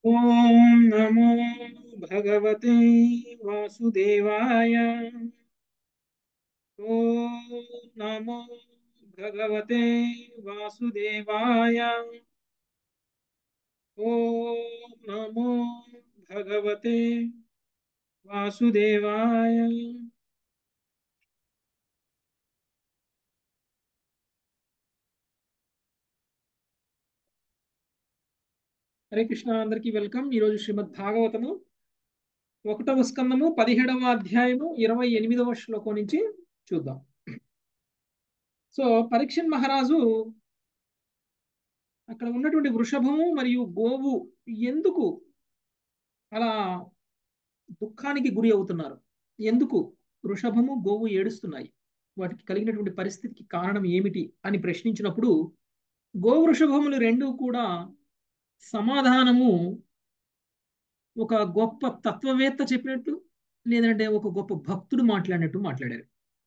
ఓం నమో భగవతే వాసుదేవాయ ఓం నమో భగవతే వాసుదేవాయ ఓం నమో భగవతే వాసుదేవాయ హరే కృష్ణ అందరికీ వెల్కమ్ ఈరోజు శ్రీమద్ భాగవతము ఒకటవ స్కందము పదిహేడవ అధ్యాయము ఇరవై ఎనిమిదవ శ్లోకం నుంచి చూద్దాం సో పరీక్షన్ మహారాజు అక్కడ ఉన్నటువంటి వృషభము మరియు గోవు ఎందుకు అలా దుఃఖానికి గురి అవుతున్నారు ఎందుకు వృషభము గోవు ఏడుస్తున్నాయి వాటికి కలిగినటువంటి పరిస్థితికి కారణం ఏమిటి అని ప్రశ్నించినప్పుడు గోవృషభములు రెండు కూడా సమాధానము ఒక గొప్ప తత్వవేత్త చెప్పినట్టు లేదంటే ఒక గొప్ప భక్తుడు మాట్లాడినట్టు మాట్లాడారు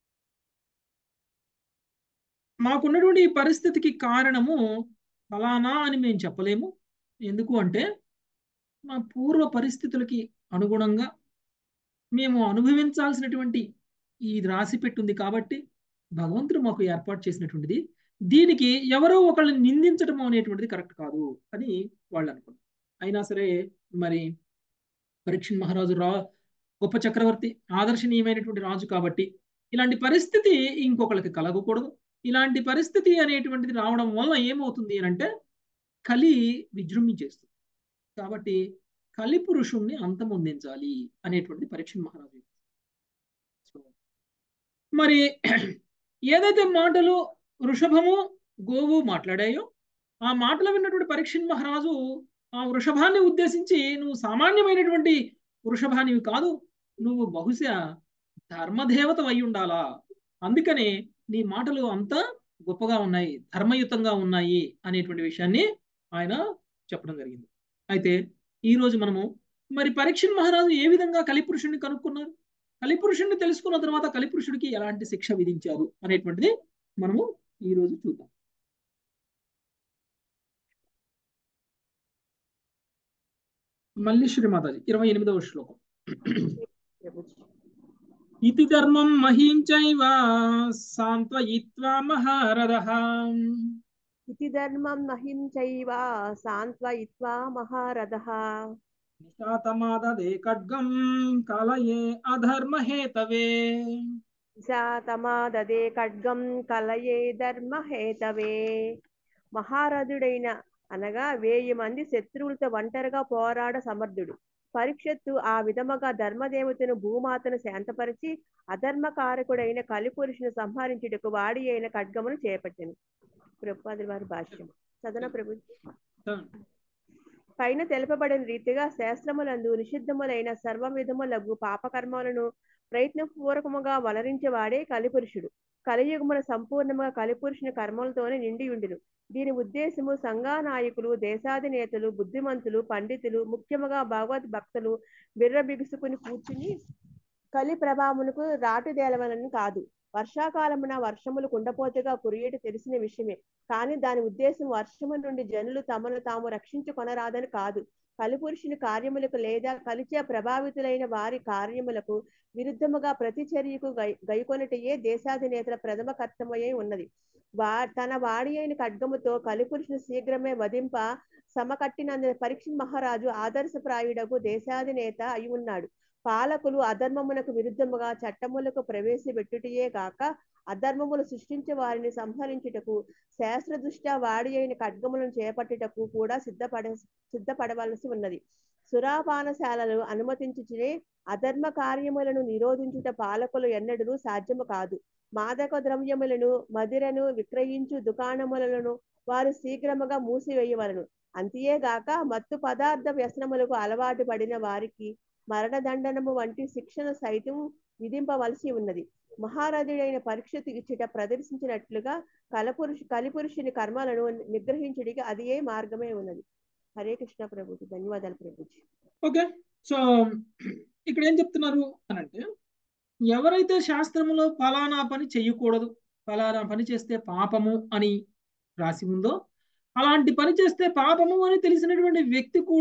మాకున్నటువంటి ఈ పరిస్థితికి కారణము ఫలానా అని మేము చెప్పలేము ఎందుకు అంటే మా పూర్వ పరిస్థితులకి అనుగుణంగా మేము అనుభవించాల్సినటువంటి ఈ రాసి పెట్టుంది కాబట్టి భగవంతుడు మాకు ఏర్పాటు చేసినటువంటిది దీనికి ఎవరో ఒకళ్ళని నిందించడం అనేటువంటిది కరెక్ట్ కాదు అని వాళ్ళు అనుకున్నారు అయినా సరే మరి పరీక్ష మహారాజు రా గొప్ప చక్రవర్తి ఆదర్శనీయమైనటువంటి రాజు కాబట్టి ఇలాంటి పరిస్థితి ఇంకొకరికి కలగకూడదు ఇలాంటి పరిస్థితి అనేటువంటిది రావడం వల్ల ఏమవుతుంది అని అంటే కలి విజృంభించేస్తుంది కాబట్టి కలి పురుషుణ్ణి అంతమొందించాలి అనేటువంటి పరీక్ష మహారాజు మరి ఏదైతే మాటలు వృషభము గోవు మాట్లాడాయో ఆ మాటలు విన్నటువంటి పరీక్ష మహారాజు ఆ వృషభాన్ని ఉద్దేశించి నువ్వు సామాన్యమైనటువంటి వృషభానివి కాదు నువ్వు బహుశా ధర్మదేవత అయి ఉండాలా అందుకనే నీ మాటలు అంత గొప్పగా ఉన్నాయి ధర్మయుతంగా ఉన్నాయి అనేటువంటి విషయాన్ని ఆయన చెప్పడం జరిగింది అయితే ఈ రోజు మనము మరి పరీక్ష మహారాజు ఏ విధంగా కలిపురుషుడిని కనుక్కున్నారు కలిపురుషుడిని తెలుసుకున్న తర్వాత కలిపురుషుడికి ఎలాంటి శిక్ష విధించారు అనేటువంటిది మనము ఈ రోజు చూద్దాం మళ్ళీ శ్రీమాతాజీ ఇరవై ఎనిమిదవ శ్లోకం ఇతి ధర్మం మహీంచైవ సాంత్వయిత్వా మహారథ ఇతి ధర్మం మహిం చైవ సాంత్వయిత్వా మహారథః నిశాతమాదదే ఖడ్గం కలయే అధర్మహేతవే తమాదదే ఖడ్గం కలయే ధర్మహేతవే మహారథుడైన అనగా వేయి మంది శత్రువులతో ఒంటరిగా పోరాడ సమర్థుడు పరీక్షత్తు ఆ విధముగా ధర్మదేవతను భూమాతను శాంతపరిచి అధర్మకారకుడైన కలిపురుషుని సంహరించుటకు వాడి అయిన ఖడ్గమును చేపట్టెను ప్రభుపాదుల వారి భాష్యం సదన ప్రభు పైన తెలుపబడిన రీతిగా శాస్త్రములందు నిషిద్ధములైన సర్వ విధములగు పాపకర్మలను ప్రయత్నపూర్వకముగా వలరించేవాడే కలిపురుషుడు కలియుగమున సంపూర్ణముగా కలిపురుషుని కర్మలతోనే నిండి ఉండును దీని ఉద్దేశము సంఘా నాయకులు దేశాధినేతలు బుద్ధిమంతులు పండితులు ముఖ్యముగా భగవద్ భక్తులు బిర్ర బిగుసుకుని కూర్చుని కలి ప్రభావమునకు రాటుదేలవలని కాదు వర్షాకాలమున వర్షములు కుండపోతగా కురియేటి తెలిసిన విషయమే కానీ దాని ఉద్దేశం వర్షము నుండి జనులు తమను తాము రక్షించుకొనరాదని కాదు కలిపురుషుని కార్యములకు లేదా కలిచే ప్రభావితులైన వారి కార్యములకు విరుద్ధముగా ప్రతిచర్యకు గై గైకొనటయే దేశాధినేతల ప్రథమ కర్తమయ్యే ఉన్నది వా తన వాడి అయిన ఖడ్గముతో కలిపురుషుని శీఘ్రమే వధింప సమకట్టినందున పరీక్ష మహారాజు ఆదర్శప్రాయుడకు దేశాధినేత అయి ఉన్నాడు పాలకులు అధర్మమునకు విరుద్ధముగా చట్టములకు ప్రవేశపెట్టుటయే గాక అధర్మములు సృష్టించే వారిని సంహరించుటకు శాస్త్ర దృష్ట్యా వాడి అయిన ఖడ్గములను చేపట్టుటకు కూడా సిద్ధపడ సిద్ధపడవలసి ఉన్నది సురాపానశాలలు అనుమతించుచునే అధర్మ కార్యములను నిరోధించుట పాలకులు ఎన్నడూ సాధ్యము కాదు మాదక ద్రవ్యములను మదిరను విక్రయించు దుకాణములను వారు శీఘ్రముగా మూసివేయవలను అంతేగాక మత్తు పదార్థ వ్యసనములకు అలవాటు పడిన వారికి మరణదండనము వంటి శిక్షణ సైతం విధింపవలసి ఉన్నది మహారథుడైన పరీక్షతు ఇచ్చుట ప్రదర్శించినట్లుగా కలపురుషు కలిపురుషుని కర్మలను నిగ్రహించుడికి అది ఏ మార్గమే ఉన్నది హరే కృష్ణ ప్రభుజీ ధన్యవాదాలు ప్రభుజీ ఓకే సో ఇక్కడ ఏం చెప్తున్నారు అనంటే ఎవరైతే శాస్త్రములో ఫలానా పని చెయ్యకూడదు ఫలానా పని చేస్తే పాపము అని రాసి ఉందో అలాంటి పని చేస్తే పాపము అని తెలిసినటువంటి వ్యక్తి కూడా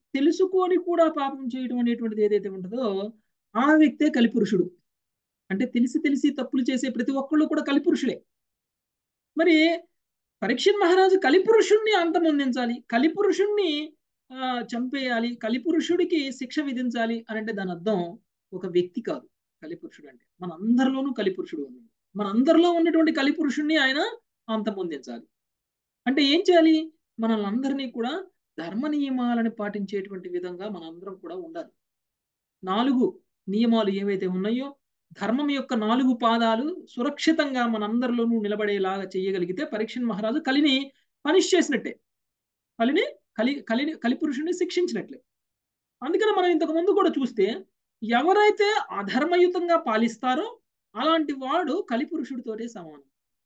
తెలుసుకొని కూడా పాపం చేయడం అనేటువంటిది ఏదైతే ఉంటుందో ఆ వ్యక్తే కలిపురుషుడు అంటే తెలిసి తెలిసి తప్పులు చేసే ప్రతి ఒక్కళ్ళు కూడా కలిపురుషులే మరి పరీక్షణ్ మహారాజు కలిపురుషుణ్ణి అంతమొందించాలి కలిపురుషుణ్ణి ఆ, చంపేయాలి కలిపురుషుడికి శిక్ష విధించాలి అని అంటే దాని అర్థం ఒక వ్యక్తి కాదు కలిపురుషుడు అంటే మన అందరిలోనూ కలిపురుషుడు ఉన్నాడు మన అందరిలో ఉన్నటువంటి కలిపురుషుణ్ణి ఆయన అంతమొందించాలి అంటే ఏం చేయాలి మనల్ని అందరినీ కూడా ధర్మ నియమాలను పాటించేటువంటి విధంగా మనందరం కూడా ఉండాలి నాలుగు నియమాలు ఏవైతే ఉన్నాయో ధర్మం యొక్క నాలుగు పాదాలు సురక్షితంగా మనందరిలోనూ నిలబడేలాగా చేయగలిగితే పరీక్షణ్ మహారాజు కలిని పనిష్ చేసినట్టే కలిని కలి కలిని కలిపురుషుని శిక్షించినట్లే అందుకని మనం ఇంతకు ముందు కూడా చూస్తే ఎవరైతే అధర్మయుతంగా పాలిస్తారో అలాంటి వాడు కలిపురుషుడితోనే సమానం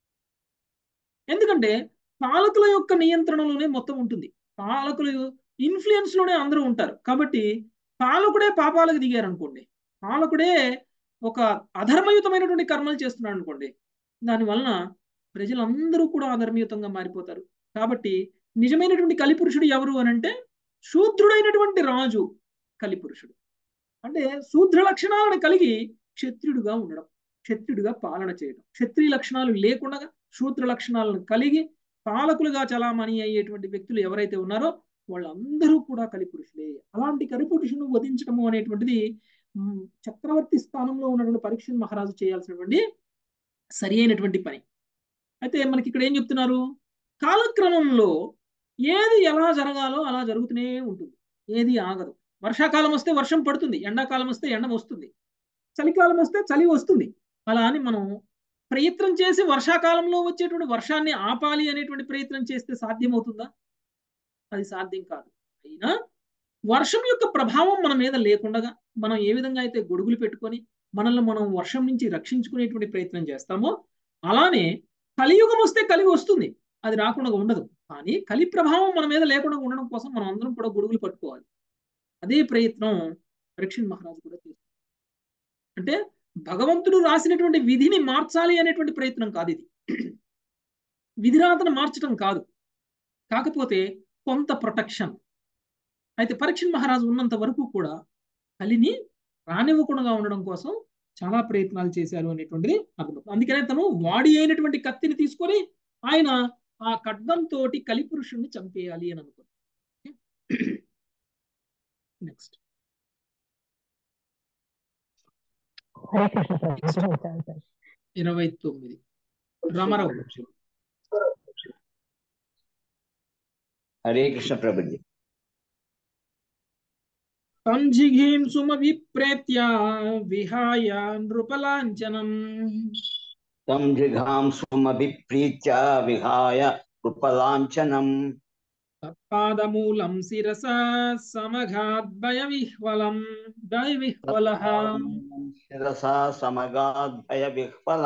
ఎందుకంటే పాలకుల యొక్క నియంత్రణలోనే మొత్తం ఉంటుంది పాలకులు ఇన్ఫ్లుయెన్స్ లోనే అందరూ ఉంటారు కాబట్టి పాలకుడే పాపాలకు దిగారు అనుకోండి పాలకుడే ఒక అధర్మయుతమైనటువంటి కర్మలు చేస్తున్నాడు అనుకోండి దాని వలన ప్రజలందరూ కూడా అధర్మయుతంగా మారిపోతారు కాబట్టి నిజమైనటువంటి కలిపురుషుడు ఎవరు అని అంటే శూద్రుడైనటువంటి రాజు కలిపురుషుడు అంటే శూద్ర లక్షణాలను కలిగి క్షత్రియుడుగా ఉండడం క్షత్రియుడిగా పాలన చేయడం క్షత్రియ లక్షణాలు లేకుండా శూద్ర లక్షణాలను కలిగి పాలకులుగా చలామణి అయ్యేటువంటి వ్యక్తులు ఎవరైతే ఉన్నారో వాళ్ళందరూ కూడా కలిపురుషులే అలాంటి కలిపురుషును వధించడము అనేటువంటిది మ్, చక్రవర్తి స్థానంలో ఉన్నటువంటి పరీక్ష మహారాజు చేయాల్సినటువంటి సరి అయినటువంటి పని అయితే మనకి ఇక్కడ ఏం చెప్తున్నారు కాలక్రమంలో ఏది ఎలా జరగాలో అలా జరుగుతూనే ఉంటుంది ఏది ఆగదు వర్షాకాలం వస్తే వర్షం పడుతుంది ఎండాకాలం వస్తే ఎండ వస్తుంది చలికాలం వస్తే చలి వస్తుంది అలా అని మనం ప్రయత్నం చేసి వర్షాకాలంలో వచ్చేటువంటి వర్షాన్ని ఆపాలి అనేటువంటి ప్రయత్నం చేస్తే సాధ్యమవుతుందా అది సాధ్యం కాదు అయినా వర్షం యొక్క ప్రభావం మన మీద లేకుండా మనం ఏ విధంగా అయితే గొడుగులు పెట్టుకొని మనల్ని మనం వర్షం నుంచి రక్షించుకునేటువంటి ప్రయత్నం చేస్తామో అలానే కలియుగం వస్తే కలిగి వస్తుంది అది రాకుండా ఉండదు కానీ కలి ప్రభావం మన మీద లేకుండా ఉండడం కోసం మనం అందరం కూడా గొడుగులు పట్టుకోవాలి అదే ప్రయత్నం పరీక్షణ్ మహారాజు కూడా చేస్తారు అంటే భగవంతుడు రాసినటువంటి విధిని మార్చాలి అనేటువంటి ప్రయత్నం కాదు ఇది విధిరాతను మార్చడం కాదు కాకపోతే కొంత ప్రొటెక్షన్ అయితే పరీక్షణ్ మహారాజు ఉన్నంత వరకు కూడా కలిని రానివ్వకుండా ఉండడం కోసం చాలా ప్రయత్నాలు చేశారు అనేటువంటిది అర్థం అందుకనే తను వాడి అయినటువంటి కత్తిని తీసుకొని ఆయన ఆ ఖడ్గంతో కలిపురుషుణ్ణి చంపేయాలి అని అనుకున్నాడు నెక్స్ట్ హరే కృష్ణ ప్రభు చదువుతాను. ఇరవై తొమ్మిది రామారావు హరే కృష్ణ ప్రభుజీ సంజిఘీం సుమవిప్రేత్య విహాయ నృపలాంఛనం తం జిఘాం సుమభిప్రీత్య విహాయ ఉపలాంఛనం తత్పాదమూలం శిరస సమఘాద్భయ విహ్వలం దయ విహ్వలః శిరసా సమగాద్భయ విహ్వల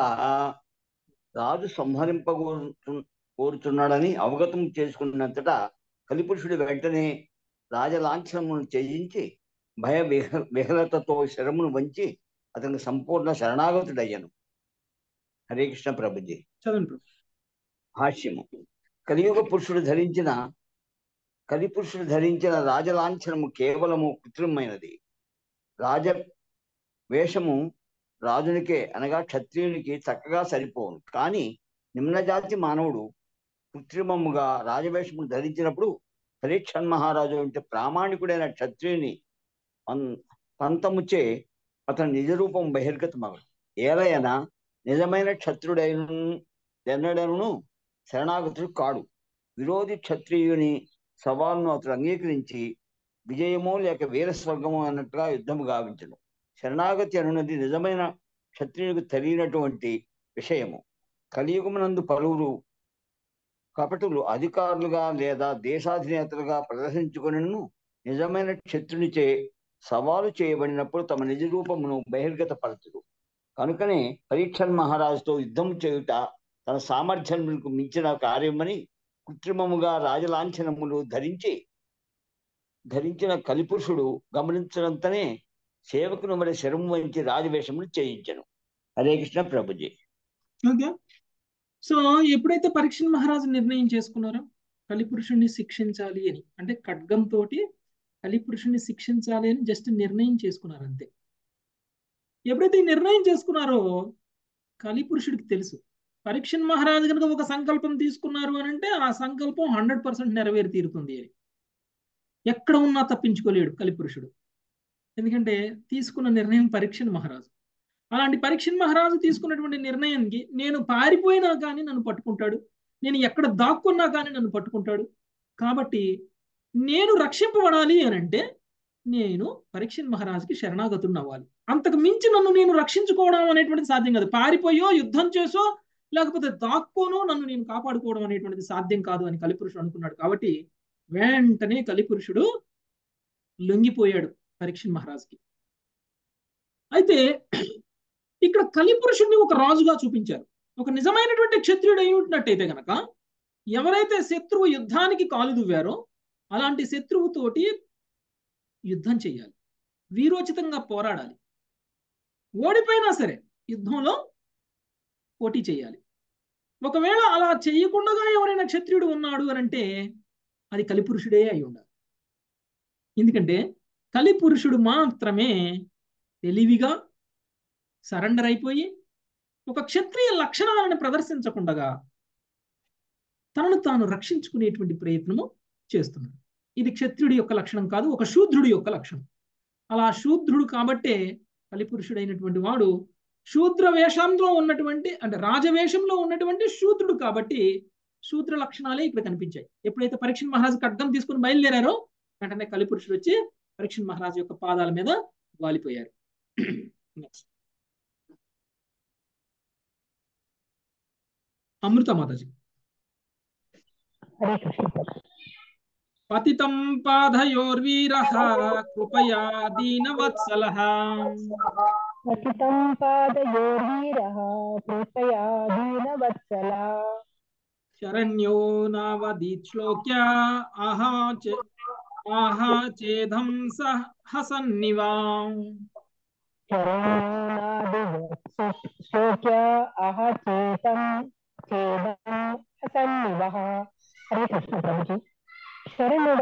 రాజు సంహరింపగోరు కోరుచున్నాడని అవగతం చేసుకున్నంతటా కలిపురుషుడు వెంటనే రాజలాంఛనమును చేయించి భయ విహ విహలతతో శరమును వంచి అతనికి సంపూర్ణ శరణాగతుడయ్యను హరే కృష్ణ ప్రభుజీ చదవండి ప్రభు. భాష్యము కలియుగ పురుషుడు ధరించిన కలిపురుషుడు ధరించిన రాజలాంఛనము కేవలము కృత్రిమైనది రాజ వేషము రాజునికే అనగా క్షత్రియునికి చక్కగా సరిపోను కానీ నిమ్నజాతి మానవుడు కృత్రిమముగా రాజవేషము ధరించినప్పుడు పరీక్షణ్ మహారాజు అంటే ప్రామాణికుడైన క్షత్రియుని పం- పంతముచే అతని నిజ రూపం బహిర్గతమగడు ఏలయన నిజమైన క్షత్రుడైన ఎన్నడను శరణాగతుడు కాడు విరోధి క్షత్రియుని సవాల్ను అతడు అంగీకరించి విజయమో లేక వీరస్వర్గమో అన్నట్టుగా యుద్ధము గావించను శరణాగతి అనున్నది నిజమైన క్షత్రియునికి తెలియనటువంటి విషయము కలియుగమునందు పలువురు కపటులు అధికారులుగా లేదా దేశాధినేతలుగా ప్రదర్శించుకునను నిజమైన క్షత్రునిచే సవాలు చేయబడినప్పుడు తమ నిజ రూపమును బహిర్గతపరచుడు కనుకనే పరీక్షణ్ మహారాజుతో యుద్ధం చేయుట తన సామర్థ్యములకు మించిన కార్యమని కృత్రిమముగా రాజలాంఛనములు ధరించి ధరించిన కలిపురుషుడు గమనించడంతనే సేవకును మరి శరము వంచి రాజవేషములు చేయించను హరే కృష్ణ ప్రభుజీ ఓకే సో ఎప్పుడైతే పరీక్ష మహారాజు నిర్ణయం చేసుకున్నారో కలిపురుషుణ్ణి శిక్షించాలి అని అంటే ఖడ్గంతో కలిపురుషుని శిక్షించాలి అని జస్ట్ నిర్ణయం చేసుకున్నారు అంతే ఎప్పుడైతే ఈ నిర్ణయం చేసుకున్నారో కలిపురుషుడికి తెలుసు పరీక్షన్ మహారాజు కనుక ఒక సంకల్పం తీసుకున్నారు అని అంటే ఆ సంకల్పం హండ్రెడ్ పర్సెంట్ నెరవేరి తీరుతుంది అని ఎక్కడ ఉన్నా తప్పించుకోలేడు కలిపురుషుడు ఎందుకంటే తీసుకున్న నిర్ణయం పరీక్షన్ మహారాజు అలాంటి పరీక్షన్ మహారాజు తీసుకున్నటువంటి నిర్ణయానికి నేను పారిపోయినా కానీ నన్ను పట్టుకుంటాడు నేను ఎక్కడ దాక్కున్నా కానీ నన్ను పట్టుకుంటాడు కాబట్టి నేను రక్షింపబడాలి అని అంటే నేను పరీక్షన్ మహారాజుకి శరణాగతుడిని అవ్వాలి అంతకు మించి నన్ను నేను రక్షించుకోవడం అనేటువంటిది సాధ్యం కాదు పారిపోయో యుద్ధం చేసో లేకపోతే దాక్కోనో నన్ను నేను కాపాడుకోవడం అనేటువంటిది సాధ్యం కాదు అని కలిపురుషుడు అనుకున్నాడు కాబట్టి వెంటనే కలిపురుషుడు లొంగిపోయాడు పరీక్షన్ మహారాజుకి అయితే ఇక్కడ కలిపురుషుడిని ఒక రాజుగా చూపించారు ఒక నిజమైనటువంటి క్షత్రియుడు అయి ఉంటున్నట్టయితే గనక ఎవరైతే శత్రువు యుద్ధానికి కాలు దువ్వారో అలాంటి శత్రువుతోటి యుద్ధం చేయాలి వీరోచితంగా పోరాడాలి ఓడిపోయినా సరే యుద్ధంలో పోటీ చేయాలి ఒకవేళ అలా చేయకుండా ఎవరైనా క్షత్రియుడు ఉన్నాడు అని అంటే అది కలిపురుషుడే అయి ఉండాలి ఎందుకంటే కలిపురుషుడు మాత్రమే తెలివిగా సరెండర్ అయిపోయి ఒక క్షత్రియ లక్షణాలను ప్రదర్శించకుండా తనను తాను రక్షించుకునేటువంటి ప్రయత్నము చేస్తున్నాడు ఇది క్షత్రుడి యొక్క లక్షణం కాదు ఒక శూద్రుడి యొక్క లక్షణం అలా శూద్రుడు కాబట్టే కలిపురుషుడైనటువంటి వాడు శూద్ర వేషంలో ఉన్నటువంటి అంటే రాజవేషంలో ఉన్నటువంటి శూద్రుడు కాబట్టి శూద్ర లక్షణాలే ఇక్కడ కనిపించాయి ఎప్పుడైతే పరీక్ష మహారాజు ఖడ్గం తీసుకుని బయలుదేరారో వెంటనే కలిపురుషుడు వచ్చి పరీక్ష మహారాజు యొక్క పాదాల మీద వాలిపోయారు నెక్స్ట్ అమృత మాతాజీ హరే కృష్ణ ప్రభు పతితం పాదయోర్వీర కృపయా దీనవత్సలః పతితం పాదయోర్వీరः కృపయా దీనవత్సల శరణ్యో నావదీత్ శ్లోక్య ఆహా చే ఆహా చేదం సహసన్నివా శరణ్యోనాదిశోక్య అహ చేతం చేదం అసన్నివః హరే కృష్ణ ప్రభుజీ శరణుడు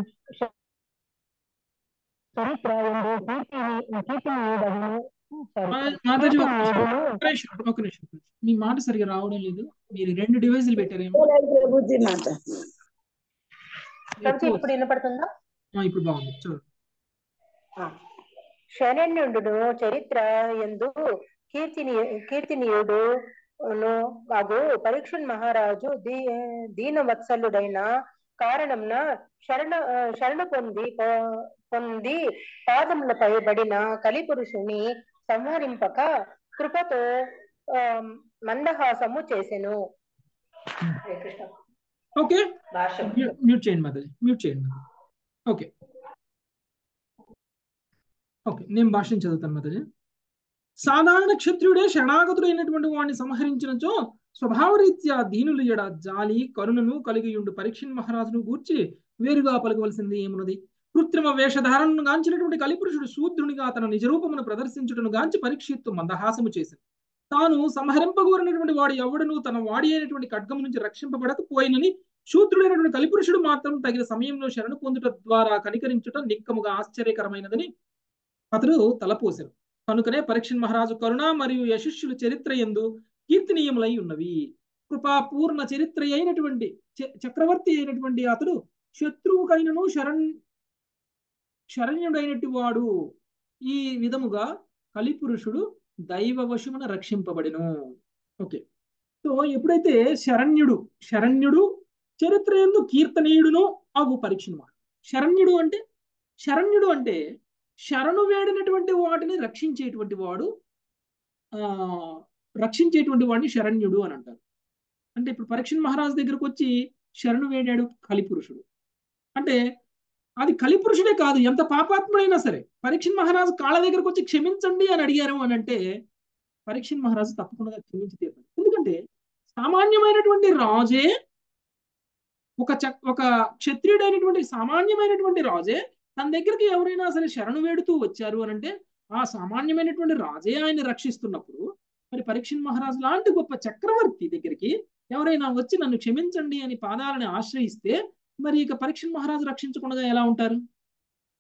చరిత్ర ఎందు కీర్తిని కీర్తినీయుడగును సారీ మా- మాతాజీ ఒక నిమిషం కీర్తినీయుడును ఒక నిమిషం ఒక నిమిషం మీ మాట సరిగా రావడం లేదు మీరు రెండు డివైజులు పెట్టారేమో బుద్ధి మాట ప్రభుజీ ఎక్కువ ఇప్పుడు వినపడుతుందా ఆ, ఇప్పుడు బాగుంది చూడండి ఆ. శరణ్యుడు చరిత్ర ఎందు కీర్తిని కీర్తినీయుడు బాగు పరీక్షణ్ మహారాజు దీ దీనవత్సలుడైన కారణంన శరణ ఆ, శరణ పొంది పో- పొంది పాదములపై బడిన కలిపురుషుని సంహరింపక కృపతో ఆ, మందహాసము చేసెను హరే కృష్ణ. ఓకే భాష మ్యూట్ మ్యూట్ చేయండి మాతాజీ మ్యూట్ చేయండి మాతాజీ ఓకే ఓకే నేను భాషను చదువుతాను మాతాజీ సాధారణ క్షత్రియుడే శరణాగతుడైనటువంటి వాడిని సంహరించినచో స్వభావరీత్యా దీనులు ఎడ జాలి కరుణను కలిగియుండు పరీక్షణ్ మహారాజును గూర్చి వేరుగా పలకవలసింది ఏమున్నది కృత్రిమ వేషధారణను గాంచినటువంటి కలిపురుషుడు శూద్రునిగా తన నిజరూపమును ప్రదర్శించుటను గాంచి పరీక్షిత్తు మందహాసము చేసింది తాను సంహరింపగోరినటువంటి వాడు ఎవడును తన వాడి అయినటువంటి ఖడ్గము నుంచి రక్షింపబడకపోయినని శూద్రుడైనటువంటి కలిపురుషుడు మాత్రం తగిన సమయంలో శరణు పొందుట ద్వారా కనికరించుట నిక్కముగా ఆశ్చర్యకరమైనదని అతడు తలపోసెను కనుకనే పరీక్షణ్ మహారాజు కరుణ మరియు యశస్సుల చరిత్ర ఎందు కీర్తినీయములై ఉన్నవి కృపాపూర్ణ చరిత్ర అయినటువంటి చ- చక్రవర్తి అయినటువంటి అతడు శత్రువుకైనను శరణ్ శరణ్యుడైనటి వాడు ఈ విధముగా కలిపురుషుడు దైవ వశమున రక్షింపబడిను ఓకే సో ఎప్పుడైతే శరణ్యుడు శరణ్యుడు చరిత్ర ఎందు కీర్తనీయుడును అగు పరీక్షణ శరణ్యుడు అంటే శరణ్యుడు అంటే శరణు వేడినటువంటి వాటిని రక్షించేటువంటి వాడు ఆ రక్షించేటువంటి వాడిని శరణ్యుడు అని అంటారు అంటే ఇప్పుడు పరీక్ష మహారాజు దగ్గరకు వచ్చి శరణు వేడాడు కలిపురుషుడు అంటే అది కలిపురుషుడే కాదు ఎంత పాపాత్ముడైనా సరే పరీక్ష మహారాజు కాళ్ళ దగ్గరకు వచ్చి క్షమించండి అని అడిగారు అని అంటే పరీక్ష మహారాజు తప్పకుండా క్షమించి తీరుతాడు ఎందుకంటే సామాన్యమైనటువంటి రాజే ఒక చ ఒక క్షత్రియుడైనటువంటి సామాన్యమైనటువంటి రాజే తన దగ్గరికి ఎవరైనా సరే శరణు వేడుతూ వచ్చారు అని అంటే ఆ సామాన్యమైనటువంటి రాజే ఆయన రక్షిస్తున్నప్పుడు మరి పరీక్ష మహారాజు లాంటి గొప్ప చక్రవర్తి దగ్గరికి ఎవరైనా వచ్చి నన్ను క్షమించండి అని పాదాలని ఆశ్రయిస్తే మరి ఇక పరీక్ష మహారాజు రక్షించకుండా ఎలా ఉంటారు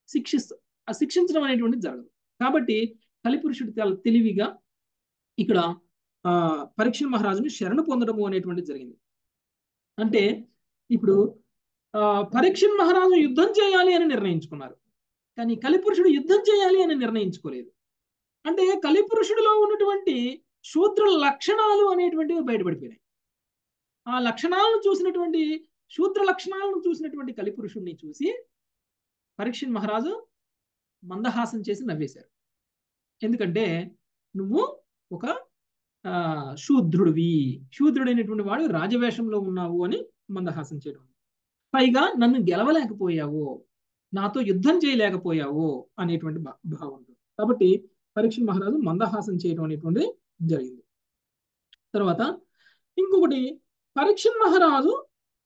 శిక్షిస్త ఆ శిక్షించడం అనేటువంటిది జరగదు కాబట్టి కలిపురుషుడు చాలా తెలివిగా ఇక్కడ ఆ పరీక్ష మహారాజుని శరణు పొందడము అనేటువంటిది జరిగింది అంటే ఇప్పుడు ఆ పరీక్ష మహారాజు యుద్ధం చేయాలి అని నిర్ణయించుకున్నారు కానీ కలిపురుషుడు యుద్ధం చేయాలి అని నిర్ణయించుకోలేదు అంటే కలిపురుషుడిలో ఉన్నటువంటి శూద్ర లక్షణాలు అనేటువంటివి బయటపడిపోయినాయి ఆ లక్షణాలను చూసినటువంటి శూద్ర లక్షణాలను చూసినటువంటి కలిపురుషుడిని చూసి పరీక్ష మహారాజు మందహాసం చేసి నవ్వేశారు ఎందుకంటే నువ్వు ఒక ఆ శూద్రుడివి శూద్రుడైనటువంటి వాడు రాజవేషంలో ఉన్నావు అని మందహాసం చేయడం పైగా నన్ను గెలవలేకపోయావు నాతో యుద్ధం చేయలేకపోయావు అనేటువంటి భావం కాబట్టి పరీక్ష మహారాజు మందహాసం చేయడం అనేటువంటిది జరిగింది తర్వాత ఇంకొకటి పరీక్ష మహారాజు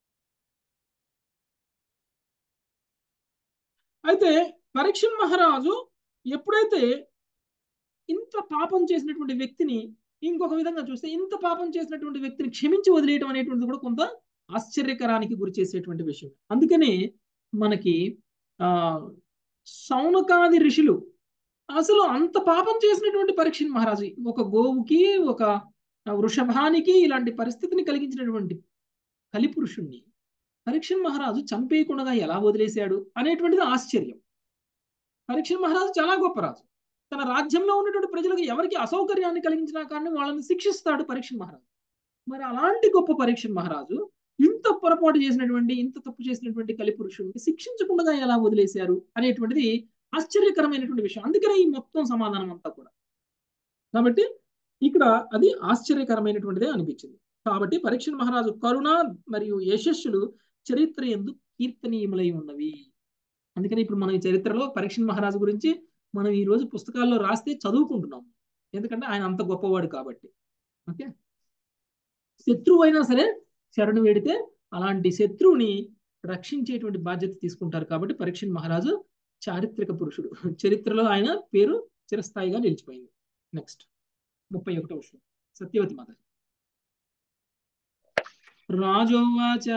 అయితే పరీక్ష మహారాజు ఎప్పుడైతే ఇంత పాపం చేసినటువంటి వ్యక్తిని ఇంకొక విధంగా చూస్తే ఇంత పాపం చేసినటువంటి వ్యక్తిని క్షమించి వదిలేయడం అనేటువంటిది కూడా కొంత ఆశ్చర్యకరానికి గురి చేసేటువంటి విషయం అందుకనే మనకి ఆ సౌనకాది ఋషులు అసలు అంత పాపం చేసినటువంటి పరీక్ష మహారాజు ఒక గోవుకి ఒక వృషభానికి ఇలాంటి పరిస్థితిని కలిగించినటువంటి కలిపురుషుణ్ణి పరీక్ష మహారాజు చంపేయకుండా ఎలా వదిలేశాడు అనేటువంటిది ఆశ్చర్యం పరీక్ష మహారాజు చాలా గొప్ప రాజు తన రాజ్యంలో ఉన్నటువంటి ప్రజలకు ఎవరికి అసౌకర్యాన్ని కలిగించినా కానీ వాళ్ళని శిక్షిస్తాడు పరీక్ష మహారాజు మరి అలాంటి గొప్ప పరీక్ష మహారాజు ఇంత పొరపాటు చేసినటువంటి ఇంత తప్పు చేసినటువంటి కలిపురుషుడిని శిక్షించకుండా ఎలా వదిలేశారు అనేటువంటిది ఆశ్చర్యకరమైనటువంటి విషయం అందుకనే ఈ మొత్తం సమాధానం అంతా కూడా కాబట్టి ఇక్కడ అది ఆశ్చర్యకరమైనటువంటిదే అనిపించింది కాబట్టి పరీక్ష మహారాజు కరుణ మరియు యశస్సులు చరిత్ర ఎందు కీర్తనీయములై ఉన్నవి అందుకని ఇప్పుడు మనం ఈ చరిత్రలో పరీక్ష మహారాజు గురించి మనం ఈ రోజు పుస్తకాల్లో రాస్తే చదువుకుంటున్నాం ఎందుకంటే ఆయన అంత గొప్పవాడు కాబట్టి ఓకే శత్రువు అయినా సరే శరణు వేడితే అలాంటి శత్రువుని రక్షించేటువంటి బాధ్యత తీసుకుంటారు కాబట్టి పరీక్ష మహారాజు చారిత్రక పురుషుడు చరిత్రలో ఆయన పేరు చిరస్థాయిగా నిలిచిపోయింది నెక్స్ట్ ముప్పై ఒకటో విషయం సత్యవతి మాత రాజోవాచ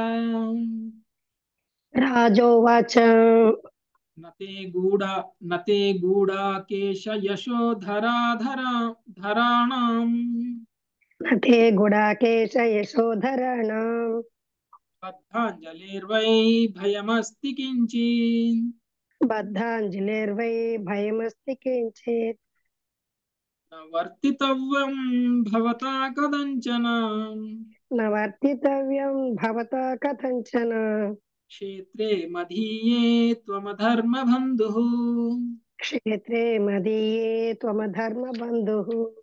రాజోవాచ నతే గూఢ నతే గూఢాకేశ యశోధరాధరా ధరాణం నతే గుడాకేశ యశోధరణ బద్ధాంజలిర్వై భయమస్తి కించిన్ బద్ధాంజలిర్వై భయమస్తి కించిత్ వర్తితవ్యం భవతా కదంచన నవర్తితవ్యం భవత కథంచన క్షేత్రే మధీయే త్వమధర్మ బంధు క్షేత్రే మదీయే త్వమధర్మ బంధు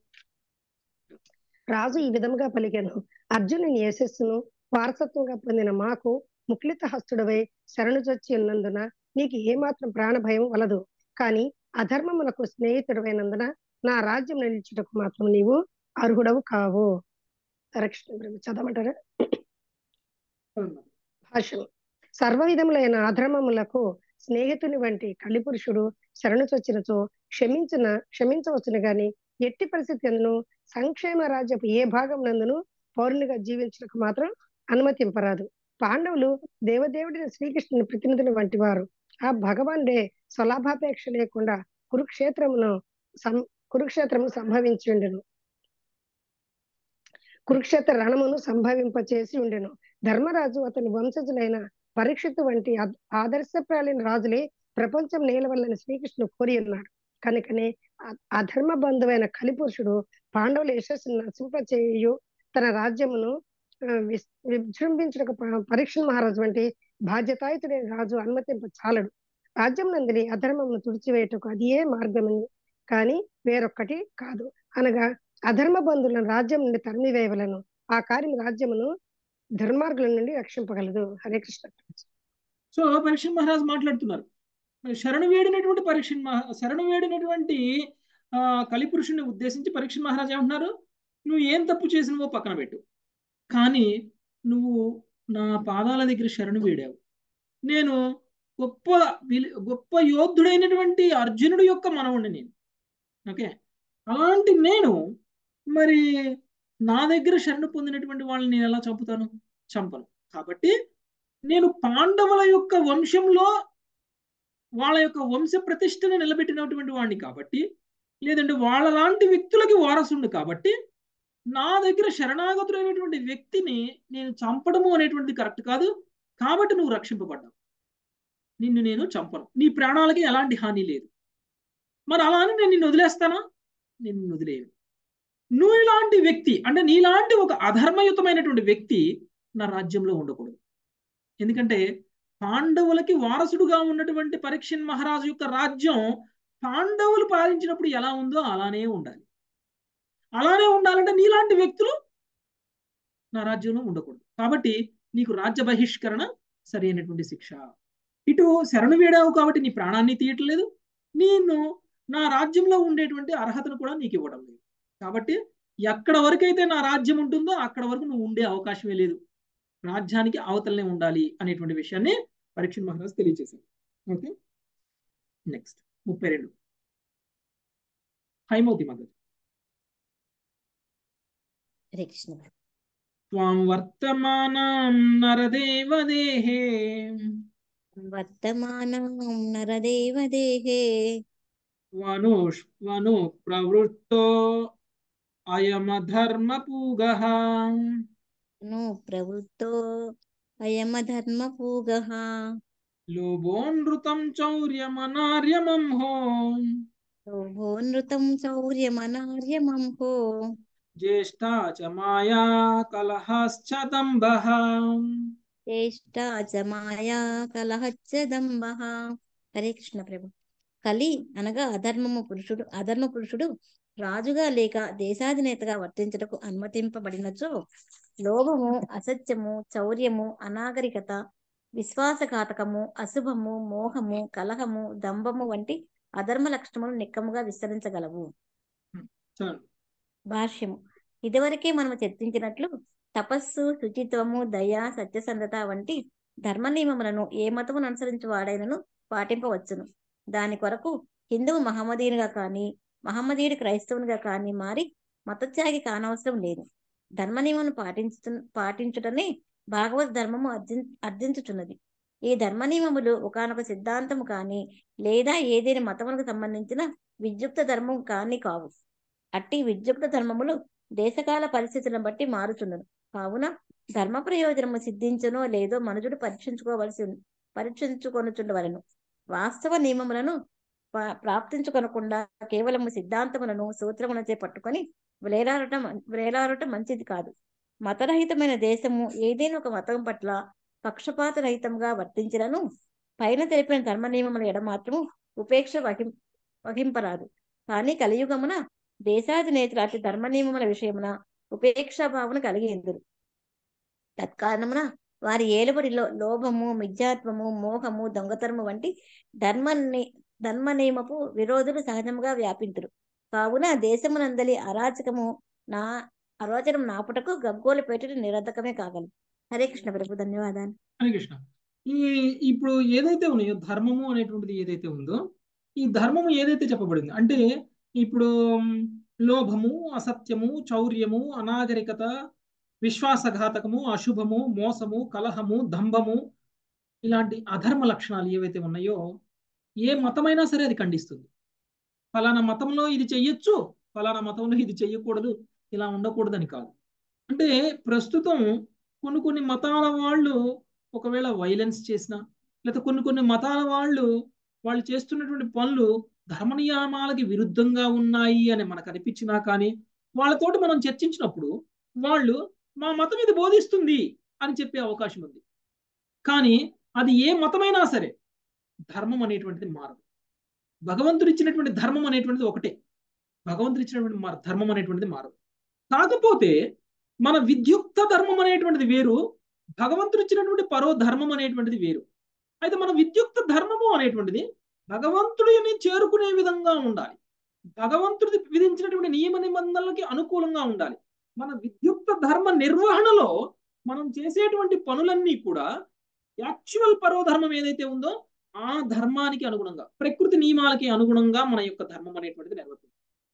రాజు ఈ విధముగా పలికెను అర్జునుని యశస్సును వారసత్వంగా పొందిన మాకు ముక్లిత హస్తుడవై శరణు చొచ్చి ఉన్నందున నీకు ఏమాత్రం ప్రాణ భయం వలదు కానీ అధర్మములకు స్నేహితుడమైనందున నా రాజ్యం నిలిచుటకు మాత్రం నీవు అర్హుడవు కావు రక్షణ చదవమంటారా భాష్యం సర్వ విధములైన అధర్మములకు స్నేహితుని వంటి కలిపురుషుడు శరణు చొచ్చినచో క్షమించిన క్షమించవచ్చును గాని ఎట్టి పరిస్థితి అందును సంక్షేమ రాజ్యపు ఏ భాగం నందును పౌరునిగా జీవించడానికి మాత్రం అనుమతింపరాదు పాండవులు దేవదేవుడిని శ్రీకృష్ణుని ప్రతినిధులు వంటి వారు ఆ భగవానుడే స్వలాభాపేక్ష లేకుండా కురుక్షేత్రమును సం కురుక్షేత్రము సంభవించి ఉండెను కురుక్షేత్ర రణమును సంభవింపచేసి ఉండెను ధర్మరాజు అతని వంశజులైన పరీక్షిత్తు వంటి ఆదర్శప్రాలైన రాజులే ప్రపంచం నేలవల్లని శ్రీకృష్ణుడు కోరి ఉన్నాడు కనుకనే అధర్మ బంధువైన కలిపురుషుడు పాండవుల యశస్సును నశింపచేయు తన రాజ్యమును విజృంభించడానికి పరీక్ష మహారాజు వంటి బాధ్యతాయుతుడైన రాజు అనుమతింప చాలడు రాజ్యం నందిని అధర్మమును తుడిచివేయటకు అది ఏ మార్గమని కానీ వేరొక్కటి కాదు అనగా అధర్మ బంధువులను రాజ్యం నుండి తరిమివేయవలను ఆ కార్యం రాజ్యమును దుర్మార్గుల నుండి రక్షింపగలదు హరే కృష్ణ సో పరీక్ష మహారాజు మాట్లాడుతున్నారు శరణు వేడినటువంటి పరీక్ష శరణు వేడినటువంటి ఆ కలిపురుషుని ఉద్దేశించి పరీక్ష మహారాజు ఏమంటున్నారు నువ్వు ఏం తప్పు చేసినవో పక్కన పెట్టు కానీ నువ్వు నా పాదాల దగ్గర శరణు వేడావు నేను గొప్ప గొప్ప యోధుడైనటువంటి అర్జునుడు యొక్క మనవుడిని నేను ఓకే అలాంటి నేను మరి నా దగ్గర శరణు పొందినటువంటి వాళ్ళని నేను ఎలా చంపుతాను చంపను కాబట్టి నేను పాండవుల యొక్క వంశంలో వాళ్ళ యొక్క వంశ ప్రతిష్టను నిలబెట్టినటువంటి వాడిని కాబట్టి లేదంటే వాళ్ళ లాంటి వ్యక్తులకి వారసుండు కాబట్టి నా దగ్గర శరణాగతుడైనటువంటి వ్యక్తిని నేను చంపడము అనేటువంటిది కరెక్ట్ కాదు కాబట్టి నువ్వు రక్షింపబడ్డావు నిన్ను నేను చంపను నీ ప్రాణాలకి ఎలాంటి హాని లేదు మరి అలా అని నేను నిన్ను వదిలేస్తానా నేను నిన్ను వదిలేయను నువ్వు ఇలాంటి వ్యక్తి అంటే నీలాంటి ఒక అధర్మయుతమైనటువంటి వ్యక్తి నా రాజ్యంలో ఉండకూడదు ఎందుకంటే పాండవులకి వారసుడుగా ఉన్నటువంటి పరీక్షన్ మహారాజు యొక్క రాజ్యం పాండవులు పాలించినప్పుడు ఎలా ఉందో అలానే ఉండాలి అలానే ఉండాలంటే నీలాంటి వ్యక్తులు నా రాజ్యంలో ఉండకూడదు కాబట్టి నీకు రాజ్య బహిష్కరణ సరైనటువంటి శిక్ష ఇటు శరణు వేడావు కాబట్టి నీ ప్రాణాన్ని తీయట్లేదు నేను నా రాజ్యంలో ఉండేటువంటి అర్హతను కూడా నీకు ఇవ్వడం లేదు కాబట్టి ఎక్కడ వరకైతే నా రాజ్యం ఉంటుందో అక్కడ వరకు నువ్వు ఉండే అవకాశమే లేదు రాజ్యానికి అవతలనే ఉండాలి అనేటువంటి విషయాన్ని పరీక్ష మహారాజ్ తెలియజేశారు ఓకే నెక్స్ట్ ముప్పై రెండు హైమవతి మద్దతు హరే కృష్ణ త్వాం వర్తమానం నరదేవదేహే వర్తమానం నరదేవదేహే వనుష్ వను ప్రవృత్తో అయమధర్మపూగః ను ప్రవృత్తో అయమధర్మపూగః లోభోనృతం చౌర్యమనార్యమంహో లోభోనృతం చౌర్యమనార్యమంహో జ్యేష్ఠా చ మాయా కలహశ్చ దంభః చేష్టా చ మాయా కలహచ్చ దంభః హరే కృష్ణ ప్రభు కలి అనగా అధర్మము పురుషుడు అధర్మ పురుషుడు రాజుగా లేక దేశాధినేతగా వర్తించుటకు అనుమతింపబడినచో లోభము అసత్యము చౌర్యము అనాగరికత విశ్వాసఘాతకము అశుభము మోహము కలహము దంభము వంటి అధర్మ లక్షణములు నిక్కముగా విస్తరించగలవు చాలు భాష్యము ఇదివరకే మనము చర్చించినట్లు తపస్సు శుచిత్వము దయ సత్యసంధత వంటి ధర్మ నియమములను ఏ మతమును అనుసరించి వాడైనను పాటింపవచ్చును దాని కొరకు హిందువు మహమ్మదీయునిగా కానీ మహమ్మదీయుడు క్రైస్తవునిగా కానీ మారి మతత్యాగి కానవసరం లేదు ధర్మ నియమను పాటించు పాటించుటనే భాగవత ధర్మము అర్జి అర్థించుచున్నది ఈ ధర్మ నియమములు ఒకనొక సిద్ధాంతము కానీ లేదా ఏదైనా మతములకు సంబంధించిన విద్యుక్త ధర్మం కానీ కావు అట్టి విద్యుక్త ధర్మములు దేశకాల పరిస్థితులను బట్టి మారుచుండును కావున ధర్మ ప్రయోజనము సిద్ధించునో లేదో మనుజుడు పరీక్షించుకోవలసి ఉన్- పరీక్షించుకొనుచుండవలను వాస్తవ నియమములను పా- ప్రాప్తించుకొనకుండా కేవలము సిద్ధాంతములను సూత్రములచే పట్టుకొని వేలాడట వేలాడట మంచిది కాదు మతరహితమైన దేశము ఏదైనా ఒక మతం పట్ల పక్షపాత రహితంగా వర్తించినను పైన తెలిపిన ధర్మ నియమముల ఎడ మాత్రము ఉపేక్ష వహిం వహింపరాదు కానీ కలియుగమున దేశాధినేతలు అటు ధర్మ నియమముల విషయమున ఉపేక్షా భావన కలిగి ఎందురు తత్కారణమున వారి ఏలుబడిలో లోభము మిథ్యాత్వము మోహము దొంగతనము వంటి ధర్మ ని- ధర్మ నియమపు విరోధులు సహజముగా వ్యాపింతురు కావున దేశమునందలి అరాచకము నా అరోచనం నాపుటకు గగ్గోలు పెట్టుట నిరర్ధకమే కాగలదు హరే కృష్ణ ప్రభు ధన్యవాదాలు హరే కృష్ణ ఈ ఇప్పుడు ఏదైతే ఉన్నాయో ధర్మము అనేటువంటిది ఏదైతే ఉందో ఈ ధర్మము ఏదైతే చెప్పబడింది అంటే ఇప్పుడు మ్, లోభము అసత్యము చౌర్యము అనాగరికత విశ్వాసఘాతకము అశుభము మోసము కలహము దంభము ఇలాంటి అధర్మ లక్షణాలు ఏవైతే ఉన్నాయో ఏ మతమైనా సరే అది ఖండిస్తుంది ఫలానా మతంలో ఇది చెయ్యొచ్చు ఫలానా మతంలో ఇది చెయ్యకూడదు ఇలా ఉండకూడదని కాదు అంటే ప్రస్తుతం కొన్ని కొన్ని మతాల వాళ్ళు ఒకవేళ వైలెన్స్ చేసినా లేకపోతే కొన్ని కొన్ని మతాల వాళ్ళు వాళ్ళు చేస్తున్నటువంటి పనులు ధర్మ నియమాలకి విరుద్ధంగా ఉన్నాయి అని మనకు అనిపించినా కానీ వాళ్ళతోటి మనం చర్చించినప్పుడు వాళ్ళు మా మతం ఇది బోధిస్తుంది అని చెప్పే అవకాశం ఉంది కానీ అది ఏ మతమైనా సరే ధర్మం అనేటువంటిది మారదు భగవంతుడు ఇచ్చినటువంటి ధర్మం అనేటువంటిది ఒకటే భగవంతుడు ఇచ్చినటువంటి మార- ధర్మం అనేటువంటిది మారదు కాకపోతే మన విద్యుక్త ధర్మం అనేటువంటిది వేరు భగవంతుడు ఇచ్చినటువంటి పరో ధర్మం అనేటువంటిది వేరు అయితే మన విద్యుక్త ధర్మము అనేటువంటిది భగవంతుడిని చేరుకునే విధంగా ఉండాలి భగవంతుడి విధించినటువంటి నియమ నిబంధనలకి అనుకూలంగా ఉండాలి మన విద్యుక్త ధర్మ నిర్వహణలో మనం చేసేటువంటి పనులన్నీ కూడా యాక్చువల్ పరోధర్మం ఏదైతే ఉందో ఆ ధర్మానికి అనుగుణంగా ప్రకృతి నియమాలకి అనుగుణంగా మన యొక్క ధర్మం అనేటువంటిది నిర్వర్తించాలి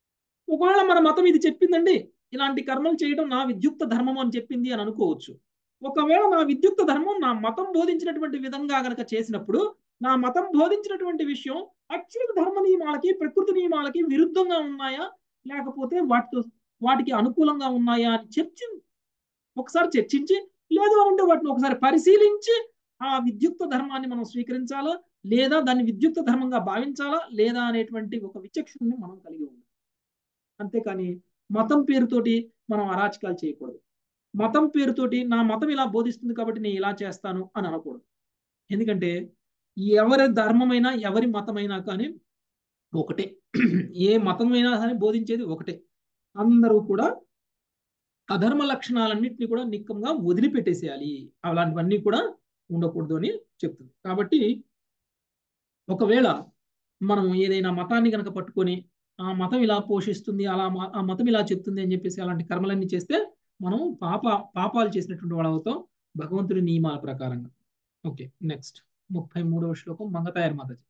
ఒకవేళ మన మతం ఇది చెప్పిందండి ఇలాంటి కర్మలు చేయడం నా విద్యుక్త ధర్మం అని చెప్పింది అని అనుకోవచ్చు ఒకవేళ నా విద్యుక్త ధర్మం నా మతం బోధించినటువంటి విధంగా గనక చేసినప్పుడు నా మతం బోధించినటువంటి విషయం యాక్చువల్ ధర్మ నియమాలకి ప్రకృతి నియమాలకి విరుద్ధంగా ఉన్నాయా లేకపోతే వాటితో వాటికి అనుకూలంగా ఉన్నాయా అని చర్చి ఒకసారి చర్చించి లేదు అంటే వాటిని ఒకసారి పరిశీలించి ఆ విద్యుక్త ధర్మాన్ని మనం స్వీకరించాలా లేదా దాన్ని విద్యుక్త ధర్మంగా భావించాలా లేదా అనేటువంటి ఒక విచక్షణని మనం కలిగి ఉండాలి అంతేకాని మతం పేరుతోటి మనం అరాచకాలు చేయకూడదు మతం పేరుతోటి నా మతం ఇలా బోధిస్తుంది కాబట్టి నేను ఇలా చేస్తాను అని అనకూడదు ఎందుకంటే ఎవరి ధర్మమైనా ఎవరి మతమైనా కానీ ఒకటే ఏ మతమైనా కానీ బోధించేది ఒకటే అందరూ కూడా అధర్మ లక్షణాలన్నింటినీ కూడా నిక్కంగా వదిలిపెట్టేసేయాలి అలాంటివన్నీ కూడా ఉండకూడదు అని చెప్తుంది కాబట్టి ఒకవేళ మనం ఏదైనా మతాన్ని కనుక పట్టుకొని ఆ మతం ఇలా పోషిస్తుంది అలా ఆ మతం ఇలా చెప్తుంది అని చెప్పేసి అలాంటి కర్మలన్నీ చేస్తే మనం పాప పాపాలు చేసినటువంటి వాళ్ళు అవుతాం భగవంతుడి నియమాల ప్రకారంగా ఓకే నెక్స్ట్ ముప్పై మూడవ శ్లోకం మంగతాయర్ మాతాజీ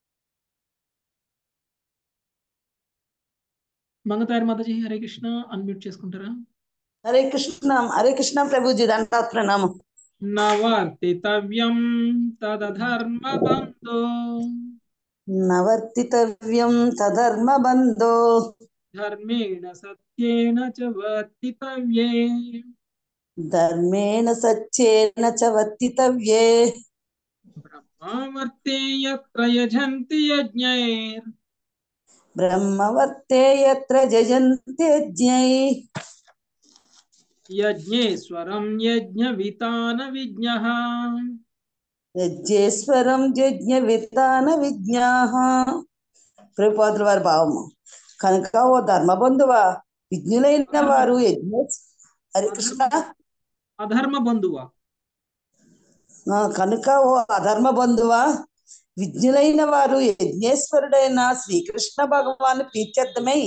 మంగతాయర్ మాతాజీ హరే కృష్ణ అన్మ్యూట్ చేసుకుంటారా హరే కృష్ణ హరే కృష్ణ ప్రభుజీ దండాత్ ప్రణామం నవర్తితవ్యం తదధర్మ బంధో నవర్తితవ్యం తధర్మ బంధో ధర్మేణ సత్యేన చ వర్తితవ్యే ధర్మేణ సత్యేన చ వర్తితవ్యే బ్రహ్మావర్తే యత్ర యజంతి యజ్ఞైర్ బ్రహ్మవర్తే యత్ర జయంత్యజ్ఞై యజ్ఞేశ్వరం యజ్ఞ వితాన విజ్ఞ యజ్ఞేశ్వరం యజ్ఞ వితాన విజ్ఞాహ ప్రభుపాదుల వారి భావము కనుక ఓ ధర్మబంధువా విజ్ఞులైన వారు యజ్ఞ హరే కృష్ణ అధర్మ బంధువా ఆ, కనుక ఓ అధర్మ బంధువా విజ్ఞులైన వారు యజ్ఞేశ్వరుడైన శ్రీకృష్ణ భగవాను ప్రీత్యర్థమై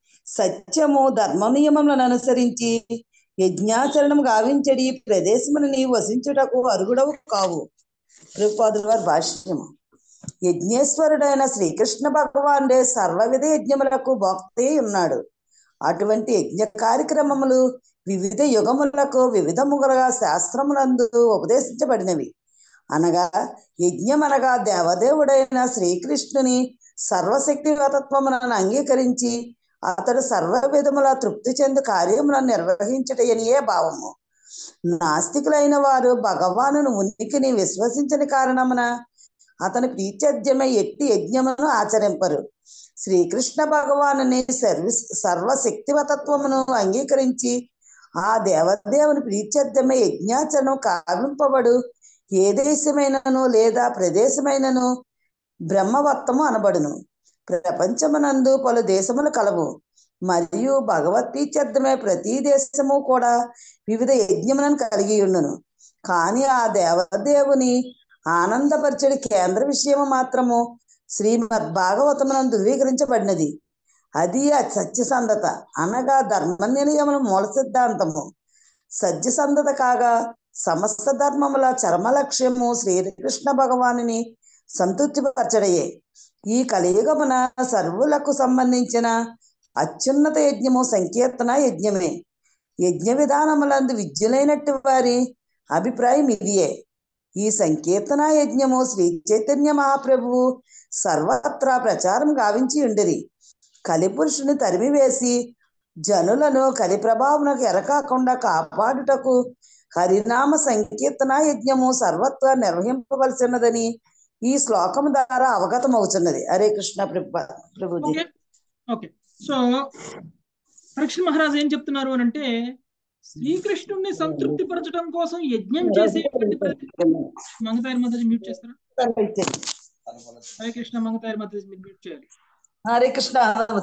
సత్యము ధర్మ నియమములను అనుసరించి యజ్ఞాచరణం గావించడి ప్రదేశమును నీవు వసించుటకు అరుగుడవు కావు ప్రభుపాదుల వారి భాష్యము యజ్ఞేశ్వరుడైన శ్రీకృష్ణ భగవానుడే సర్వవిధ యజ్ఞములకు భక్తి ఉన్నాడు అటువంటి యజ్ఞ కార్యక్రమములు వివిధ యుగములకు వివిధములుగా శాస్త్రములందు ఉపదేశించబడినవి అనగా యజ్ఞం అనగా దేవదేవుడైన శ్రీకృష్ణుని సర్వశక్తివతత్వములను అంగీకరించి అతడు సర్వ విధముల తృప్తి చెందు కార్యములను నిర్వహించుటయనియే భావము నాస్తికులైన వారు భగవానుని ఉనికిని విశ్వసించని కారణమున అతని ప్రీత్యర్థ్యమై ఎట్టి యజ్ఞమును ఆచరింపరు శ్రీకృష్ణ భగవానుని సర్వి సర్వశక్తివతత్వమును అంగీకరించి ఆ దేవదేవుని ప్రీత్యర్థమై యజ్ఞాచరణం కావింపబడు ఏ దేశమైనను లేదా ప్రదేశమైనను బ్రహ్మవత్తము అనబడును ప్రపంచమునందు పలు దేశములు కలవు మరియు భగవత్ ప్రీత్యర్థమే ప్రతి దేశము కూడా వివిధ యజ్ఞములను కలిగి ఉండును కానీ ఆ దేవదేవుని ఆనందపరచడి కేంద్ర విషయము మాత్రము శ్రీమద్ భాగవతమునందు ధృవీకరించబడినది అది ఆ సత్యసంధత అనగా ధర్మ నిర్ణయముల మూల సిద్ధాంతము సత్యసంధత కాగా సమస్త ధర్మముల చరమ లక్ష్యము శ్రీకృష్ణ భగవానుని సంతృప్తిపరచడయే ఈ కలియుగమున సర్వులకు సంబంధించిన అత్యున్నత యజ్ఞము సంకీర్తన యజ్ఞమే యజ్ఞ విధానములందు విద్యులైనట్టు వారి అభిప్రాయం ఇదియే ఈ సంకీర్తన యజ్ఞము శ్రీ చైతన్య మహాప్రభువు సర్వత్రా ప్రచారం గావించి ఉండిరి కలిపురుషుని తరిమివేసి జనులను కలి ప్రభావమునకు ఎరకాకుండా కాపాడుటకు హరినామ సంకీర్తన యజ్ఞము సర్వత్రా నిర్వహింపవలసినదని ఈ శ్లోకం ద్వారా అవగతమవుతున్నది హరే కృష్ణ ప్రభు ప్రభుజీ ఓకే ఓకే సో పరీక్ష మహారాజు ఏం చెప్తున్నారు అని అంటే శ్రీకృష్ణుడిని సంతృప్తి పరచడం కోసం యజ్ఞం చేసేటువంటి మంగతాయర్ మాతాజీ మ్యూట్ చేస్తారా హరే కృష్ణ మంగతాయర్ మాతాజీ మీరు మ్యూట్ చేయాలి హరే కృష్ణ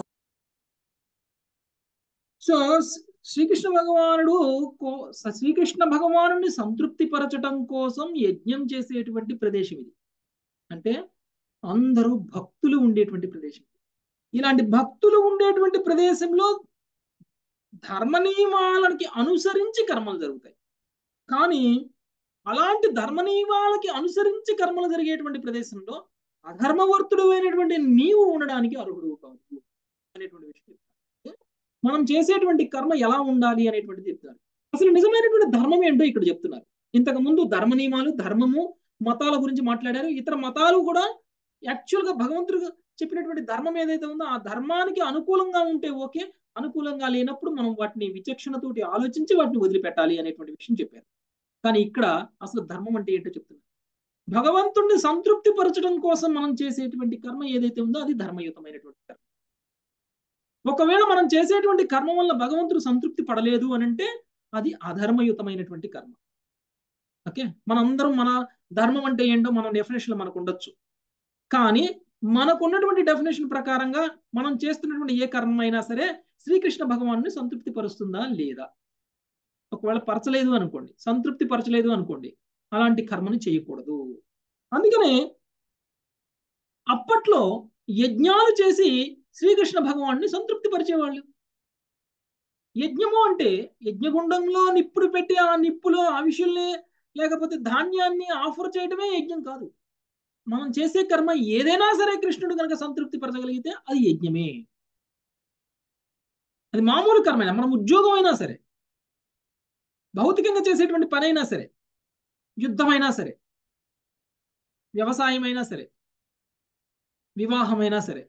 సో శ్రీకృష్ణ భగవానుడు కో- శ్రీకృష్ణ భగవానుడిని సంతృప్తి పరచటం కోసం యజ్ఞం చేసేటువంటి ప్రదేశం ఇది అంటే అందరూ భక్తులు ఉండేటువంటి ప్రదేశం ఇలాంటి భక్తులు ఉండేటువంటి ప్రదేశంలో ధర్మ నియమాలకి అనుసరించి కర్మలు జరుగుతాయి కానీ అలాంటి ధర్మ నియమాలకి అనుసరించి కర్మలు జరిగేటువంటి ప్రదేశంలో అధర్మవర్తుడు అయినటువంటి నీవు ఉండడానికి అర్హుడు కాదు అనేటువంటి విషయం చెప్తారు. మనం చేసేటువంటి కర్మ ఎలా ఉండాలి అనేటువంటిది చెప్తారు అసలు నిజమైనటువంటి ధర్మం ఏంటో ఇక్కడ చెప్తున్నారు ఇంతకు ముందు ధర్మ నియమాలు ధర్మము మతాల గురించి మాట్లాడారు ఇతర మతాలు కూడా యాక్చువల్ గా భగవంతుడు చెప్పినటువంటి ధర్మం ఏదైతే ఉందో ఆ ధర్మానికి అనుకూలంగా ఉంటే ఓకే అనుకూలంగా లేనప్పుడు మనం వాటిని విచక్షణతోటి ఆలోచించి వాటిని వదిలిపెట్టాలి అనేటువంటి విషయం చెప్పారు కానీ ఇక్కడ అసలు ధర్మం అంటే ఏంటో చెప్తున్నారు భగవంతుణ్ణి సంతృప్తి పరచడం కోసం మనం చేసేటువంటి కర్మ ఏదైతే ఉందో అది ధర్మయుతమైనటువంటి కర్మ ఒకవేళ మనం చేసేటువంటి కర్మ వల్ల భగవంతుడు సంతృప్తి పడలేదు అని అంటే అది అధర్మయుతమైనటువంటి కర్మ ఓకే మనందరం మన ధర్మం అంటే ఏంటో మన డెఫినేషన్ మనకు ఉండొచ్చు కానీ మనకున్నటువంటి డెఫినేషన్ ప్రకారంగా మనం చేస్తున్నటువంటి ఏ కర్మ అయినా సరే శ్రీకృష్ణ భగవాన్ని సంతృప్తి పరుస్తుందా లేదా ఒకవేళ పరచలేదు అనుకోండి సంతృప్తి పరచలేదు అనుకోండి అలాంటి కర్మని చేయకూడదు అందుకనే అప్పట్లో యజ్ఞాలు చేసి శ్రీకృష్ణ భగవాన్ని సంతృప్తి పరిచేవాళ్ళు యజ్ఞము అంటే యజ్ఞగుండంలో నిప్పుడు పెట్టి ఆ నిప్పులో అవిషుల్ని లేకపోతే ధాన్యాన్ని ఆఫర్ చేయడమే యజ్ఞం కాదు మనం చేసే కర్మ ఏదైనా సరే కృష్ణుడు కనుక సంతృప్తి పరచగలిగితే అది యజ్ఞమే అది మామూలు కర్మైనా మనం ఉద్యోగం అయినా సరే భౌతికంగా చేసేటువంటి పని అయినా సరే యుద్ధమైనా సరే వ్యవసాయమైనా సరే వివాహమైనా సరే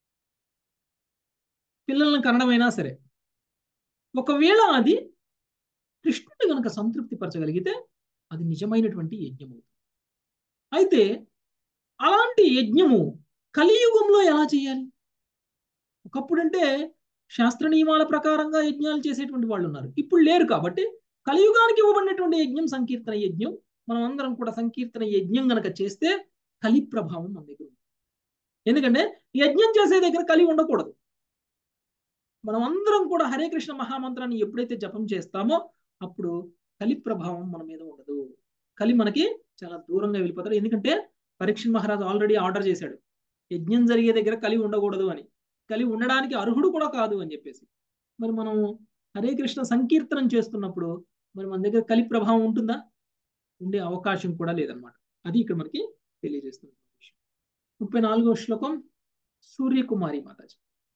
పిల్లల్ని కనడమైనా సరే ఒకవేళ అది కృష్ణుడు కనుక సంతృప్తి పరచగలిగితే అది నిజమైనటువంటి యజ్ఞం అవుతుంది అయితే అలాంటి యజ్ఞము కలియుగంలో ఎలా చేయాలి ఒకప్పుడంటే శాస్త్ర నియమాల ప్రకారంగా యజ్ఞాలు చేసేటువంటి వాళ్ళు ఉన్నారు ఇప్పుడు లేరు కాబట్టి కలియుగానికి ఇవ్వబడినటువంటి యజ్ఞం సంకీర్తన యజ్ఞం మనం అందరం కూడా సంకీర్తన యజ్ఞం గనక చేస్తే కలి ప్రభావం మన దగ్గర ఉంది ఎందుకంటే యజ్ఞం చేసే దగ్గర కలి ఉండకూడదు మనం అందరం కూడా హరే కృష్ణ మహామంత్రాన్ని ఎప్పుడైతే జపం చేస్తామో అప్పుడు కలి ప్రభావం మన మీద ఉండదు కలి మనకి చాలా దూరంగా వెళ్ళిపోతారు ఎందుకంటే పరీక్ష మహారాజు ఆల్రెడీ ఆర్డర్ చేశాడు యజ్ఞం జరిగే దగ్గర కలి ఉండకూడదు అని కలి ఉండడానికి అర్హుడు కూడా కాదు అని చెప్పేసి మరి మనం హరే కృష్ణ సంకీర్తనం చేస్తున్నప్పుడు మరి మన దగ్గర కలి ప్రభావం ఉంటుందా ఉండే అవకాశం కూడా లేదనమాట అది ఇక్కడ మనకి తెలియజేస్తుంది విషయం ముప్పై నాలుగో శ్లోకం సూర్యకుమారి మాతాజీ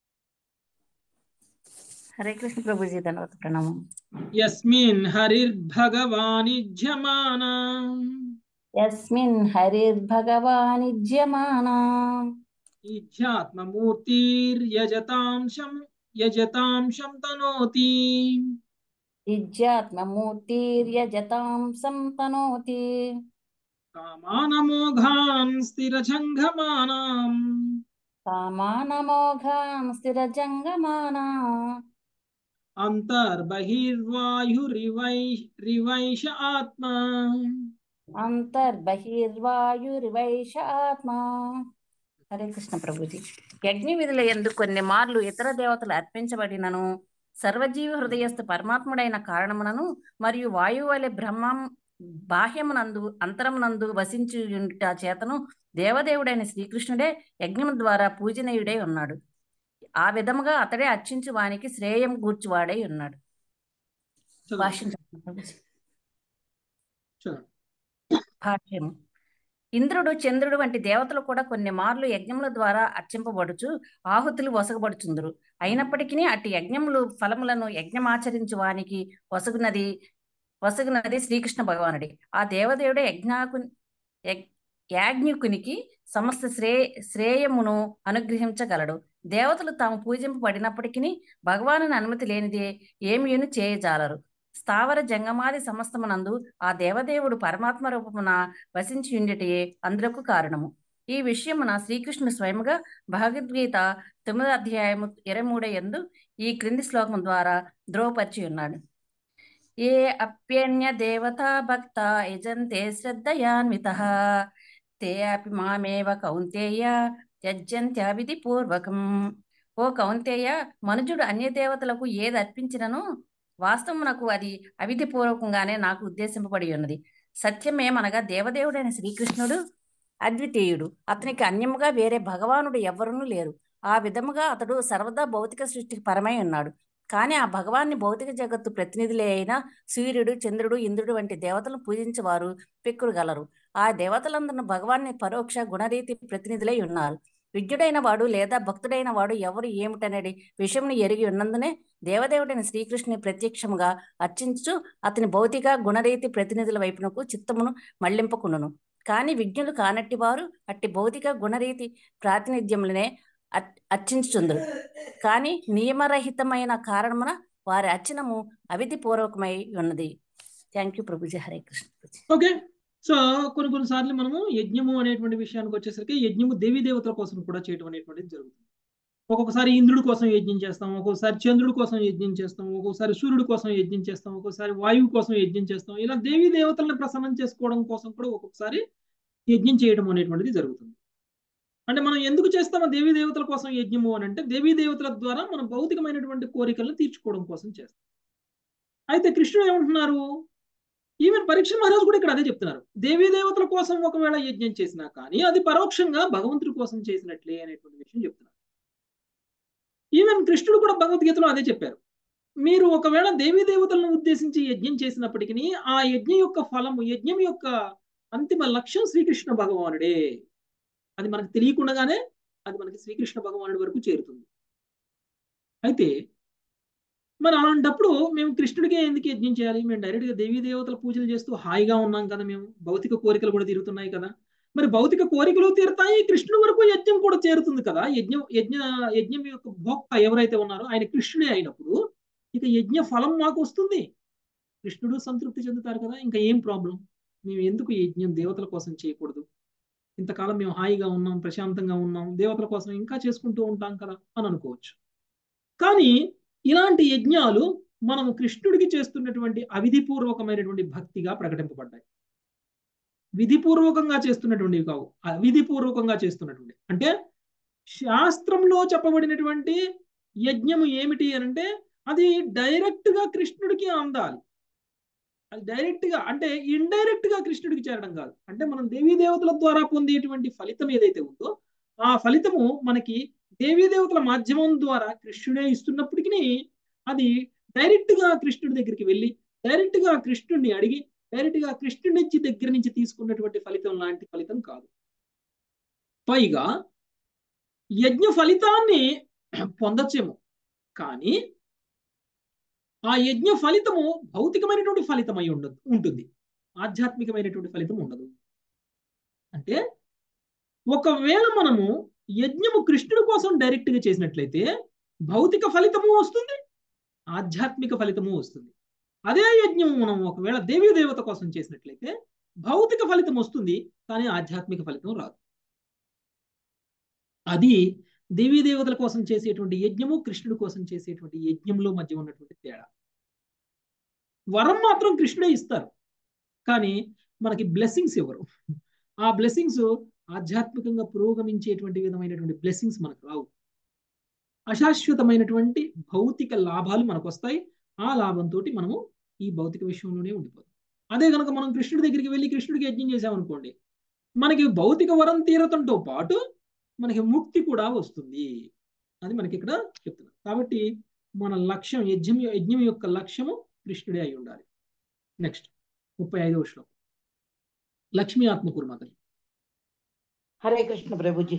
హరే కృష్ణ ప్రభుజీ ధన్యవాద ప్రణామం యస్మిన్ హరిర్భగవానిజ్యమానా యస్మిన్ హరిర్భగవానిజ్యమానా ఇధ్యాత్మమూర్తిర్యజతాంశం యజతాంశం తనోతి ఇజ్యాత్మమూర్తిర్యజతాం సంతనోతి కామానమోఘాన్ స్థిరజంఘమానాం కామానమోఘాన్ స్థిరజంగమానా అంతర్బహిర్వాయురివై రివైష ఆత్మ అంతర్బహిర్వాయురివైష ఆత్మ హరే కృష్ణ ప్రభుజీ యజ్ఞ విధుల ఎందు కొన్ని మార్లు ఇతర దేవతలు అర్పించబడినను సర్వజీవి హృదయస్థ పరమాత్ముడైన కారణమునను మరియు వాయువు వలె బ్రహ్మం బాహ్యమునందు అంతరమునందు వసించి ఉంట చేతను దేవదేవుడైన శ్రీకృష్ణుడే యజ్ఞము ద్వారా పూజనీయుడై ఉన్నాడు ఆ విధముగా అతడే అర్చించు వానికి శ్రేయం గూర్చువాడై ఉన్నాడు భాష్యం చెప్పండి ప్రభుజీ. చూడండి భాష్యము ఇంద్రుడు చంద్రుడు వంటి దేవతలు కూడా కొన్ని మార్లు యజ్ఞముల ద్వారా అర్చింపబడుచు ఆహుతులు వసగబడుచుందురు అయినప్పటికీ అట్టి యజ్ఞములు ఫలములను యజ్ఞమాచరించు వానికి వసగునది వసగునది శ్రీకృష్ణ భగవానుడి ఆ దేవదేవుడే యజ్ఞాకు యగ్- యాజ్ఞికునికి సమస్త శ్రే శ్రేయమును అనుగ్రహించగలడు దేవతలు తాము పూజింపబడినప్పటికీ భగవాను అనుమతి లేనిదే ఏమీను చేయజాలరు స్థావర జంగమాది సమస్తమునందు ఆ దేవదేవుడు పరమాత్మ రూపమున వసించి ఉండిటయే అందులకు కారణము ఈ విషయమున శ్రీకృష్ణుడు స్వయముగా భగవద్గీత తొమ్మిదో అధ్యాయము ఇరవై మూడో ఎందు ఈ క్రింది శ్లోకం ద్వారా ధ్రువపరిచి ఉన్నాడు ఏ అప్యన్య దేవతా భక్త యజంతే శ్రద్ధయాన్విత తే అపి మామేవ కౌంతేయ యజ్జంత్యావిధి పూర్వకం ఓ కౌంతేయ మనుజుడు అన్య దేవతలకు ఏది అర్పించినను వాస్తవమునకు అది అవిధి పూర్వకంగానే నాకు ఉద్దేశింపబడి ఉన్నది సత్యమేమనగా దేవదేవుడైన శ్రీకృష్ణుడు అద్వితీయుడు అతనికి అన్యముగా వేరే భగవానుడు ఎవ్వరూ లేరు ఆ విధముగా అతడు సర్వదా భౌతిక సృష్టికి పరమై ఉన్నాడు కానీ ఆ భగవాన్ని భౌతిక జగత్తు ప్రతినిధులే అయిన సూర్యుడు చంద్రుడు ఇంద్రుడు వంటి దేవతలను పూజించేవారు పెక్కుడుగలరు ఆ దేవతలందరూ భగవాన్ని పరోక్ష గుణరీతి ప్రతినిధులై ఉన్నారు విజ్ఞుడైన వాడు లేదా భక్తుడైన వాడు ఎవరు ఏమిటనేది విషయంను ఎరిగి ఉన్నందునే దేవదేవుడైన శ్రీకృష్ణుని ప్రత్యక్షముగా అర్చించు అతని భౌతిక గుణరీతి ప్రతినిధుల వైపునకు చిత్తమును మళ్లింపకుండును కాని విజ్ఞులు కానట్టి వారు అట్టి భౌతిక గుణరీతి ప్రాతినిధ్యములనే అర్- అర్చించుచుందురు కానీ నియమరహితమైన కారణమున వారి అర్చనము అవిధిపూర్వకమై ఉన్నది థ్యాంక్ యూ ప్రభుజీ హరే కృష్ణ ప్రభుజీ. ఓకే సో కొన్ని కొన్ని సార్లు మనము యజ్ఞము అనేటువంటి విషయానికి వచ్చేసరికి యజ్ఞము దేవీ దేవతల కోసం కూడా చేయడం అనేటువంటిది జరుగుతుంది ఒక్కొక్కసారి ఇంద్రుడి కోసం యజ్ఞం చేస్తాం ఒక్కొక్కసారి చంద్రుడి కోసం యజ్ఞం చేస్తాం ఒక్కొక్కసారి సూర్యుడి కోసం యజ్ఞం చేస్తాం ఒక్కొక్కసారి వాయువు కోసం యజ్ఞం చేస్తాం ఇలా దేవీ దేవతలను ప్రసన్నం చేసుకోవడం కోసం కూడా ఒక్కొక్కసారి యజ్ఞం చేయడం అనేటువంటిది జరుగుతుంది అంటే మనం ఎందుకు చేస్తామో దేవీ దేవతల కోసం యజ్ఞము అని అంటే దేవీ దేవతల ద్వారా మన భౌతికమైనటువంటి కోరికలను తీర్చుకోవడం కోసం చేస్తాం అయితే కృష్ణుడు ఏమంటున్నారు ఈవెన్ పరీక్ష మహారాజు కూడా ఇక్కడ అదే చెప్తున్నారు దేవీ దేవతల కోసం ఒకవేళ యజ్ఞం చేసినా కానీ అది పరోక్షంగా భగవంతుడి కోసం చేసినట్లే అనేటువంటి విషయం చెప్తున్నారు ఈవెన్ కృష్ణుడు కూడా భగవద్గీతలో అదే చెప్పారు మీరు ఒకవేళ దేవీ దేవతలను ఉద్దేశించి యజ్ఞం చేసినప్పటికీ ఆ యజ్ఞం యొక్క ఫలము యజ్ఞం యొక్క అంతిమ లక్ష్యం శ్రీకృష్ణ భగవానుడే అది మనకు తెలియకుండానే అది మనకి శ్రీకృష్ణ భగవానుడి వరకు చేరుతుంది అయితే మరి అలాంటప్పుడు మేము కృష్ణుడికే ఎందుకు యజ్ఞం చేయాలి మేము డైరెక్ట్ గా దేవీ దేవతల పూజలు చేస్తూ హాయిగా ఉన్నాం కదా మేము భౌతిక కోరికలు కూడా తీరుతున్నాయి కదా మరి భౌతిక కోరికలు తీరుతాయి కృష్ణుడి వరకు యజ్ఞం కూడా చేరుతుంది కదా యజ్ఞం యజ్ఞ యజ్ఞం యొక్క భోక్త ఎవరైతే ఉన్నారో ఆయన కృష్ణుడే అయినప్పుడు ఇక యజ్ఞ ఫలం మాకు వస్తుంది కృష్ణుడు సంతృప్తి చెందుతారు కదా ఇంకా ఏం ప్రాబ్లం మేము ఎందుకు యజ్ఞం దేవతల కోసం చేయకూడదు ఇంతకాలం మేము హాయిగా ఉన్నాం ప్రశాంతంగా ఉన్నాం దేవతల కోసం ఇంకా చేసుకుంటూ ఉంటాం కదా అని అనుకోవచ్చు కానీ ఇలాంటి యజ్ఞాలు మనం కృష్ణుడికి చేస్తున్నటువంటి అవిధిపూర్వకమైనటువంటి భక్తిగా ప్రకటింపబడ్డాయి విధిపూర్వకంగా చేస్తున్నటువంటివి కావు అవిధిపూర్వకంగా చేస్తున్నటువంటి అంటే శాస్త్రంలో చెప్పబడినటువంటి యజ్ఞము ఏమిటి అని అంటే అది డైరెక్ట్ గా కృష్ణుడికి అందాలి అది డైరెక్ట్ గా అంటే ఇండైరెక్ట్ గా కృష్ణుడికి చేరడం కాదు అంటే మనం దేవీ దేవతల ద్వారా పొందేటువంటి ఫలితం ఏదైతే ఉందో ఆ ఫలితము మనకి దేవీ దేవతల మాధ్యమం ద్వారా కృష్ణుడే ఇస్తున్నప్పటికీ అది డైరెక్ట్ గా కృష్ణుడి దగ్గరికి వెళ్ళి డైరెక్ట్ గా కృష్ణుడిని అడిగి డైరెక్ట్ గా కృష్ణుడి నుంచి దగ్గర నుంచి తీసుకున్నటువంటి ఫలితం లాంటి ఫలితం కాదు పైగా యజ్ఞ ఫలితాన్ని పొందొచ్చేమో కానీ ఆ యజ్ఞ ఫలితము భౌతికమైనటువంటి ఫలితం అయి ఉండదు ఉంటుంది ఆధ్యాత్మికమైనటువంటి ఫలితం ఉండదు అంటే ఒకవేళ మనము యజ్ఞము కృష్ణుడి కోసం డైరెక్ట్ గా చేసినట్లయితే భౌతిక ఫలితము వస్తుంది ఆధ్యాత్మిక ఫలితము వస్తుంది అదే యజ్ఞం మనం ఒకవేళ దేవీ దేవత కోసం చేసినట్లయితే భౌతిక ఫలితం వస్తుంది కానీ ఆధ్యాత్మిక ఫలితం రాదు అది దేవీ దేవతల కోసం చేసేటువంటి యజ్ఞము కృష్ణుడి కోసం చేసేటువంటి యజ్ఞంలో మధ్య ఉన్నటువంటి తేడా వరం మాత్రం కృష్ణుడే ఇస్తారు కానీ మనకి బ్లెస్సింగ్స్ ఇవ్వరు ఆ బ్లెస్సింగ్స్ ఆధ్యాత్మికంగా పురోగమించేటువంటి విధమైనటువంటి బ్లెస్సింగ్స్ మనకు రావు అశాశ్వతమైనటువంటి భౌతిక లాభాలు మనకు వస్తాయి ఆ లాభంతో మనము ఈ భౌతిక విషయంలోనే ఉండిపోతాం అదే కనుక మనం కృష్ణుడి దగ్గరికి వెళ్ళి కృష్ణుడికి యజ్ఞం చేసామనుకోండి మనకి భౌతిక వరం తీరతంతో పాటు మనకి ముక్తి కూడా వస్తుంది అది మనకి ఇక్కడ చెప్తున్నారు కాబట్టి మన లక్ష్యం యజ్ఞం యజ్ఞం యొక్క లక్ష్యము కృష్ణుడే అయి ఉండాలి నెక్స్ట్ ముప్పై ఐదవ శ్లోకం లక్ష్మీ ఆత్మకూర్మతలి హరే కృష్ణ ప్రభుజీ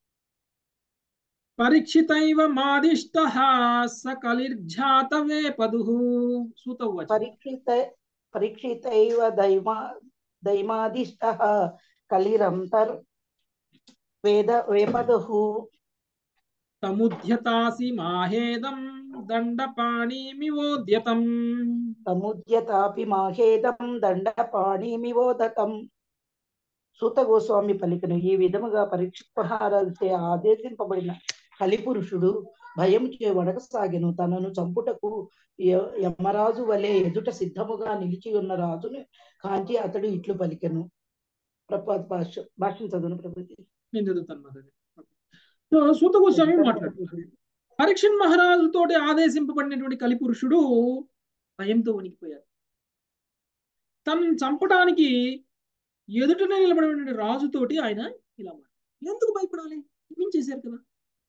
పరీక్షితైవ మాదిష్ట సకలిర్జాతవే పదు సూతవ్వచ పరీక్షిత పరీక్షితైవ దైమా దైమాదిష్ట కలిరంతర్ వేద వేపదుః తముద్యతాసి మాహేదం దండపాణిమివోద్యతం సముద్యతాపి మాహేదం దండపాణిమివోదకం సూత గోస్వామి పలికను ఈ విధముగా పరీక్షిత్ మహారాజుచే ఆదేశింపబడిన కలిపురుషుడు భయం చే వడకసాగెను తనను చంపుటకు య- యమరాజు వలె ఎదుట సిద్ధముగా నిలిచి ఉన్న రాజును కాంచి అతడు ఇట్లు పలికెను ప్రపాత్ భాష భాషను చదువును ప్రభుజీ నేను చదువుతాను మాధవి సో సూత గోస్వామి మాట్లాడుతున్నారు పరీక్షన్ మహారాజు తోటి ఆదేశింపబడినటువంటి కలిపురుషుడు భయంతో వణికిపోయారు తనని చంపడానికి ఎదుటనే నిలబడినటువంటి రాజుతోటి ఆయన ఇలా మాట్లాడారు ఎందుకు భయపడాలి క్షమించేశారు కదా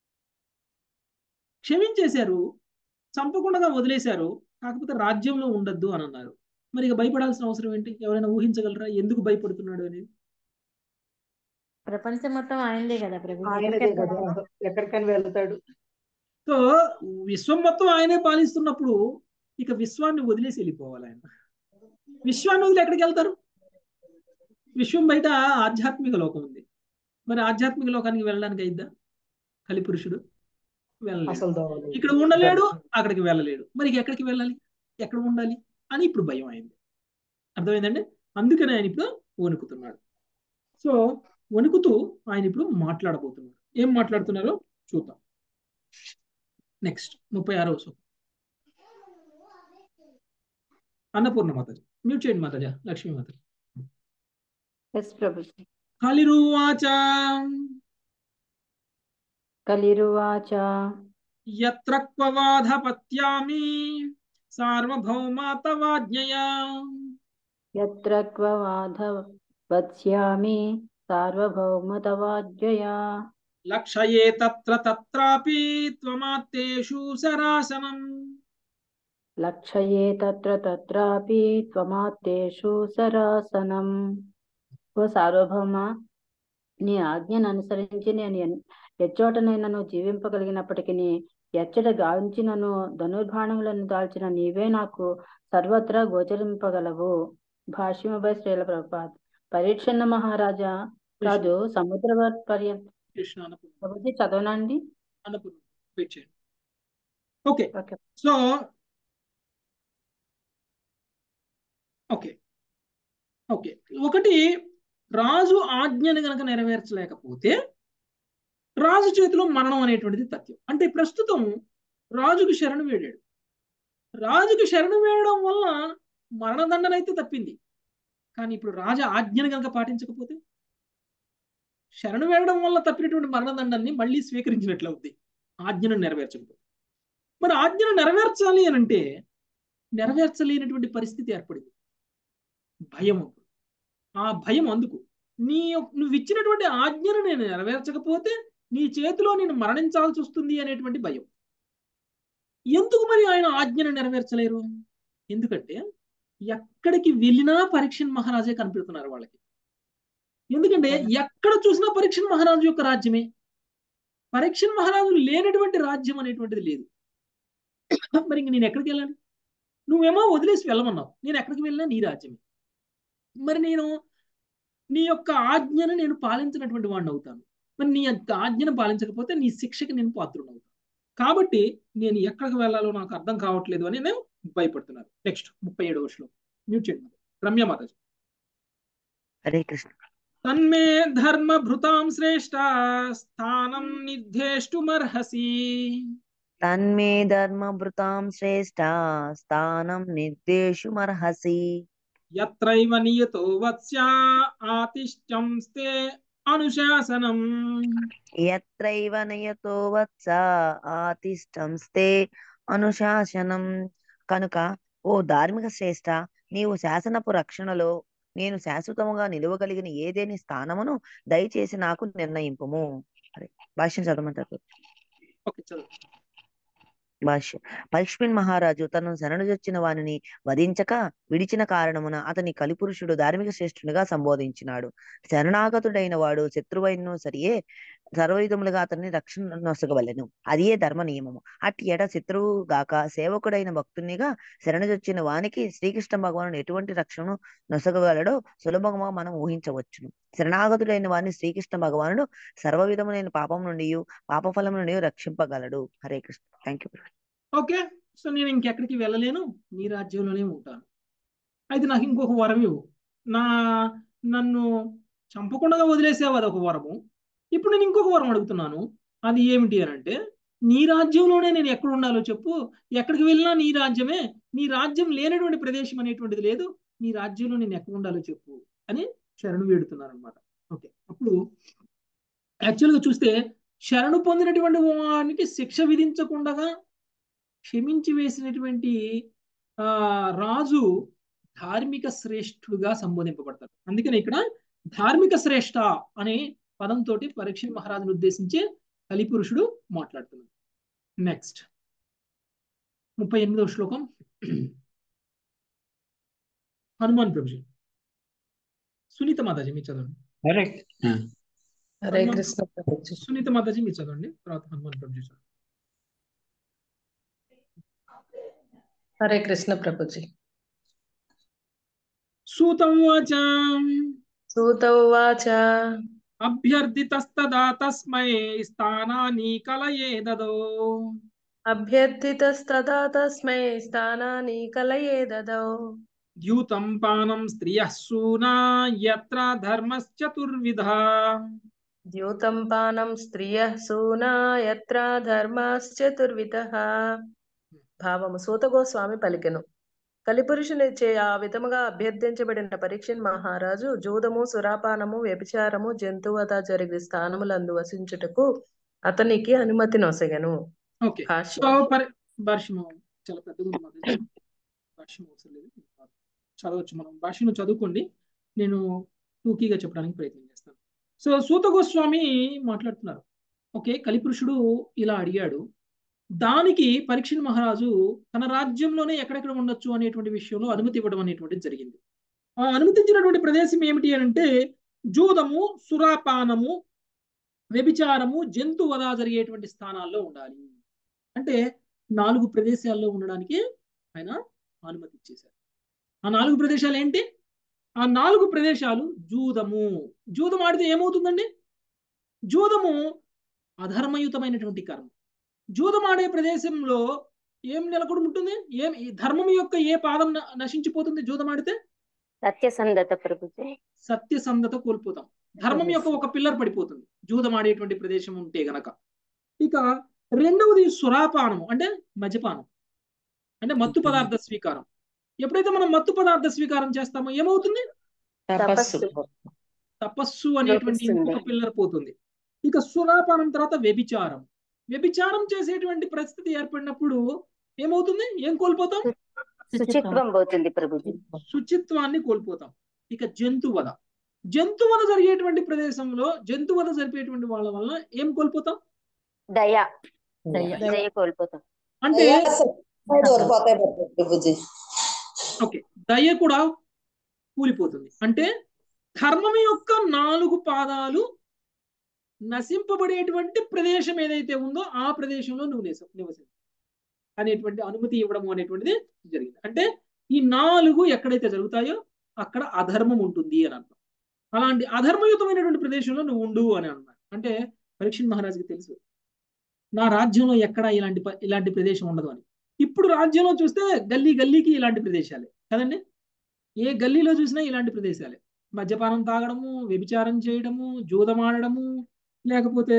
క్షమించేశారు చంపకుండా వదిలేశారు కాకపోతే రాజ్యంలో ఉండద్దు అని అన్నారు మరి ఇక భయపడాల్సిన అవసరం ఏంటి ఎవరైనా ఊహించగలరా ఎందుకు భయపడుతున్నాడు అనేది ప్రపంచం మొత్తం ఆయనదే కదా ప్రభు ఆయనదే కదా ఎక్కడికైనా వెళ్తాడు సో విశ్వం మొత్తం ఆయనే పాలిస్తున్నప్పుడు ఇక విశ్వాన్ని వదిలేసి వెళ్ళిపోవాలి ఆయన విశ్వాన్ని వదిలి ఎక్కడికి వెళ్తారు విశ్వం బయట ఆధ్యాత్మిక లోకం ఉంది మరి ఆధ్యాత్మిక లోకానికి వెళ్ళడానికి అయిద్దా కలిపురుషుడు వెళ్ళలేడు అసలు దోవలేదు ఇక్కడ ఉండలేడు అక్కడికి వెళ్ళలేడు మరి ఎక్కడికి వెళ్ళాలి ఎక్కడ ఉండాలి అని ఇప్పుడు భయం అయింది అర్థమైందండి అందుకని ఆయన ఇప్పుడు వణుకుతున్నాడు సో వణుకుతూ ఆయన ఇప్పుడు మాట్లాడబోతున్నాడు ఏం మాట్లాడుతున్నారో చూద్దాం నెక్స్ట్ ముప్పై ఆరో సో అన్నపూర్ణ మాతాజీ మ్యూట్ చేయండి మాతాజీ లక్ష్మీ మాతాజీ ఎస్ ప్రభుజీ కలిరువాచ కలిరువాచ యత్ర క్వవాధపత్యామి సార్వభౌమా తవాజ్ఞయా యత్ర క్వవాధ వత్స్యామి సార్వభౌమతవాజ్ఞయా లక్షయే తత్ర తత్రాపి త్వమాత్తేషు సరాసనం లక్షయే తత్ర తత్రాపి త్వమాత్తేషు సరాసనం ఓ సార్వభౌమ నీ ఆజ్ఞను అనుసరించి నేను ఎన్- ఎచ్చోటనైనను జీవింపగలిగినప్పటికీ ఎచ్చట గావించినను ధనుర్బాణములను దాల్చిన నీవే నాకు సర్వత్రా గోచరింపగలవు భాష్యముపై శ్రీల ప్రభుపాద్ పరీక్షణ మహారాజా కాదు సముద్ర పర్యంత కృష్ణ అన్నపూర్ణ ప్రభుజీ చదవనండి అన్నపూర్ణ వెయిట్ చేయండి okay okay so okay okay ఒకటి రాజు ఆజ్ఞని గనక నెరవేర్చలేకపోతే రాజు చేతిలో మరణం అనేటువంటిది తథ్యం అంటే ప్రస్తుతం రాజుకు శరణు వేడాడు రాజుకు శరణు వేయడం వల్ల మరణదండన అయితే తప్పింది కానీ ఇప్పుడు రాజు ఆజ్ఞను గనక పాటించకపోతే శరణు వేయడం వల్ల తప్పినటువంటి మరణదండాన్ని మళ్ళీ స్వీకరించినట్లు అవుద్ది ఆజ్ఞను నెరవేర్చకపోతే మరి ఆజ్ఞను నెరవేర్చాలి అని అంటే నెరవేర్చలేనటువంటి పరిస్థితి ఏర్పడింది భయం అప్పుడు. ఆ భయం అందుకు నీ యొక్- నువ్వు ఇచ్చినటువంటి ఆజ్ఞను నేను నెరవేర్చకపోతే నీ చేతిలో నేను మరణించాల్సి వస్తుంది అనేటువంటి భయం ఎందుకు మరి ఆయన ఆజ్ఞను నెరవేర్చలేరు ఎందుకంటే ఎక్కడికి వెళ్ళినా పరీక్షణ్ మహారాజే కనిపెడుతున్నారు వాళ్ళకి ఎందుకంటే ఎక్కడ చూసినా పరీక్షణ్ మహారాజు యొక్క రాజ్యమే పరీక్షణ్ మహారాజు లేనటువంటి రాజ్యం అనేటువంటిది లేదు మరి ఇంక నేను ఎక్కడికి వెళ్ళాలి నువ్వేమో వదిలేసి వెళ్ళమన్నావు నేను ఎక్కడికి వెళ్ళినా నీ రాజ్యమే మరి నేను నీ యొక్క ఆజ్ఞను నేను పాలించినటువంటి వాడిని అవుతాను మరి నీ యొక్క ఆజ్ఞను పాలించకపోతే నీ శిక్షకి నేను పాత్రుడు అవుతాను కాబట్టి నేను ఎక్కడికి వెళ్ళాలో నాకు అర్థం కావట్లేదు అని నేను భయపడుతున్నాను నెక్స్ట్ ముప్పై ఏడవ శ్లోకం మ్యూట్ చేయండి రమ్య మాతాజీ హరే కృష్ణ తన్మే ధర్మ భృతాం శ్రేష్ట స్థానం నిర్ధేష్టుమర్హసి తన్మే ధర్మభృతాం శ్రేష్ట స్థానం నిర్దేశుమర్హసి యత్రైవ నియతో వత్స్యా ఆతిష్టంస్తే అనుశాసనం యత్రైవ నయతో వత్స ఆతిష్టంస్తే అనుశాసనం కనుక ఓ ధార్మిక శ్రేష్ట నీవు శాసనపు రక్షణలో నేను శాశ్వతముగా నిలువగలిగిన ఏదేని స్థానమును దయచేసి నాకు నిర్ణయింపుము అరే భాష్యం చదవమంటారు ఓకే చదువు భాష్యం పరీక్ష్మిన్ మహారాజు తనను శరణుజొచ్చిన వానిని వధించక విడిచిన కారణమున అతని కలిపురుషుడు ధార్మిక శ్రేష్ఠునిగా సంబోధించినాడు శరణాగతుడైన వాడు శత్రువైనను సరియే సర్వయుధములుగా అతన్ని రక్షణ నొసగవలెను అదియే ధర్మ నియమము అట్టి ఎడ శత్రువు గాక సేవకుడైన భక్తునిగా శరణుజొచ్చిన వానికి శ్రీకృష్ణ భగవానుడు ఎటువంటి రక్షణను నొసగగలడో సులభంగా మనం ఊహించవచ్చును శరణాగతుడైన వారిని శ్రీకృష్ణ భగవానుడు సర్వవిధములైన పాపం నుండి పాపఫలం నుండి రక్షింపగలడు Hare Krishna thank you okay so నేను ఇంకెక్కడికి వెళ్ళలేను నీ రాజ్యంలోనే ఉంటాను అయితే నాకు ఇంకొక వరం ఇవ్వు నా నన్ను చంపకుండా వదిలేసావు అది ఒక వరము ఇప్పుడు నేను ఇంకొక వరం అడుగుతున్నాను అది ఏమిటి అని అంటే నీ రాజ్యంలోనే నేను ఎక్కడ ఉండాలో చెప్పు ఎక్కడికి వెళ్ళినా నీ రాజ్యమే నీ రాజ్యం లేనటువంటి ప్రదేశం అనేటువంటిది లేదు నీ రాజ్యంలో నేను ఎక్కడ ఉండాలో చెప్పు అని శరణు వేడుతున్నారు అనమాట ఓకే అప్పుడు యాక్చువల్గా చూస్తే శరణు పొందినటువంటి వానికి శిక్ష విధించకుండా క్షమించి వేసినటువంటి ఆ రాజు ధార్మిక శ్రేష్ఠుడుగా సంబోధింపబడతాడు అందుకని ఇక్కడ ధార్మిక శ్రేష్ఠ అనే పదంతో పరీక్ష మహారాజును ఉద్దేశించి కలిపురుషుడు మాట్లాడుతున్నాడు నెక్స్ట్ ముప్పై ఎనిమిదవ శ్లోకం హనుమాన్ ప్రభుజీ సునీత మాతాజీ మీరు చదవండి హరే హరే హనుమాన్ కృష్ణ ప్రభుజీ సునీత మాతాజీ మీరు చదవండి తర్వాత హనుమాన్ ప్రభుజీ చదవండి హరే కృష్ణ ప్రభుజీ సూతం వాచ సూత ఉవాచ అభ్యర్థితస్తదా తస్మై స్థానాని కలయే దదో అభ్యర్థితస్తదా తస్మై స్థానాని కలయే దదౌ ద్యూతం పానం స్త్రియః సూనా యత్ర ధర్మశ్చతుర్విధ ద్యూతం పానం స్త్రియః సూనా యత్ర ధర్మాశ్చతుర్విధః భావము సూత గోస్వామి పలికెను కలిపురుషునిచే ఆ విధముగా అభ్యర్థించబడిన పరీక్షన్ మహారాజు జూదము సురాపానము వ్యభిచారము జంతువత జరిగి స్థానములందు వసించుటకు అతనికి అనుమతి నొసగెను ఓకే సో భాష్యం పరి భాష్యము చాలా పెద్దగా ఉంది మాది. భాష్యం అవసరం లేదు చదవచ్చు మనం భాష్యను చదువుకోండి నేను టూకీగా చెప్పడానికి ప్రయత్నం చేస్తాను సో సూత గోస్వామి మాట్లాడుతున్నారు ఓకే కలిపురుషుడు ఇలా అడిగాడు దానికి పరీక్షణ్ మహారాజు తన రాజ్యంలోనే ఎక్కడెక్కడ ఉండొచ్చు అనేటువంటి విషయంలో అనుమతి ఇవ్వడం అనేటువంటిది జరిగింది ఆ అనుమతించినటువంటి ప్రదేశం ఏమిటి అని అంటే జూదము సురాపానము వ్యభిచారము జంతు వధ జరిగేటువంటి స్థానాల్లో ఉండాలి అంటే నాలుగు ప్రదేశాల్లో ఉండడానికి ఆయన అనుమతి ఇచ్చేశారు ఆ నాలుగు ప్రదేశాలు ఏంటి ఆ నాలుగు ప్రదేశాలు జూదము జూదం ఆడితే ఏమవుతుందండి జూదము అధర్మయుతమైనటువంటి కర్మ జూదం ఆడే ప్రదేశంలో ఏం నెలకొని ఉంటుంది ఏం ఈ ధర్మం యొక్క ఏ పాదం న- నశించిపోతుంది జూదం ఆడితే సత్యసంధత ప్రభుజీ సత్యసంధత కోల్పోతాం ధర్మం యొక్క ఒక పిల్లర్ పడిపోతుంది జూదం ఆడేటువంటి ప్రదేశం ఉంటే గనక ఇక రెండవది సురాపానము అంటే మద్యపానం అంటే మత్తు పదార్థ స్వీకారం ఎప్పుడైతే మనం మత్తు పదార్థ స్వీకారం చేస్తామో ఏమవుతుంది తపస్సు తపస్సు అనేటువంటి లోపిస్తుంది. ఇంకొక పిల్లర్ పోతుంది ఇక సురాపానం తర్వాత వ్యభిచారం వ్యభిచారం చేసేటువంటి పరిస్థితి ఏర్పడినప్పుడు ఏమవుతుంది ఏం కోల్పోతాం శుచిత్వం పోతుంది ప్రభుజీ శుచిత్వాన్ని కోల్పోతాం ఇక జంతువధ జంతువధ జరిగేటువంటి ప్రదేశంలో జంతువధ జరిపేటువంటి వాళ్ళ వల్ల ఏం కోల్పోతాం దయ దయ. దయ కోల్పోతాం అంటే దూరిపోతాయి ప్రభుజీ ఓకే దయ కూడా కూలిపోతుంది అంటే ధర్మం యొక్క నాలుగు పాదాలు నశింపబడేటువంటి ప్రదేశం ఏదైతే ఉందో ఆ ప్రదేశంలో నువ్వు నివసి నివసించు అనేటువంటి అనుమతి ఇవ్వడం అనేటువంటిది జరిగింది అంటే ఈ నాలుగు ఎక్కడైతే జరుగుతాయో అక్కడ అధర్మం ఉంటుంది అని అర్థం అలాంటి అధర్మయుతమైనటువంటి ప్రదేశంలో నువ్వు ఉండు అని అన్నారు అంటే పరీక్షణ్ మహారాజుకి తెలుసు నా రాజ్యంలో ఎక్కడ ఇలాంటి ప- ఇలాంటి ప్రదేశం ఉండదు అని ఇప్పుడు రాజ్యంలో చూస్తే గల్లీ గల్లీకి ఇలాంటి ప్రదేశాలే కదండి ఏ గల్లీలో చూసినా ఇలాంటి ప్రదేశాలే మద్యపానం తాగడము వ్యభిచారం చేయడము జూదమాడడము లేకపోతే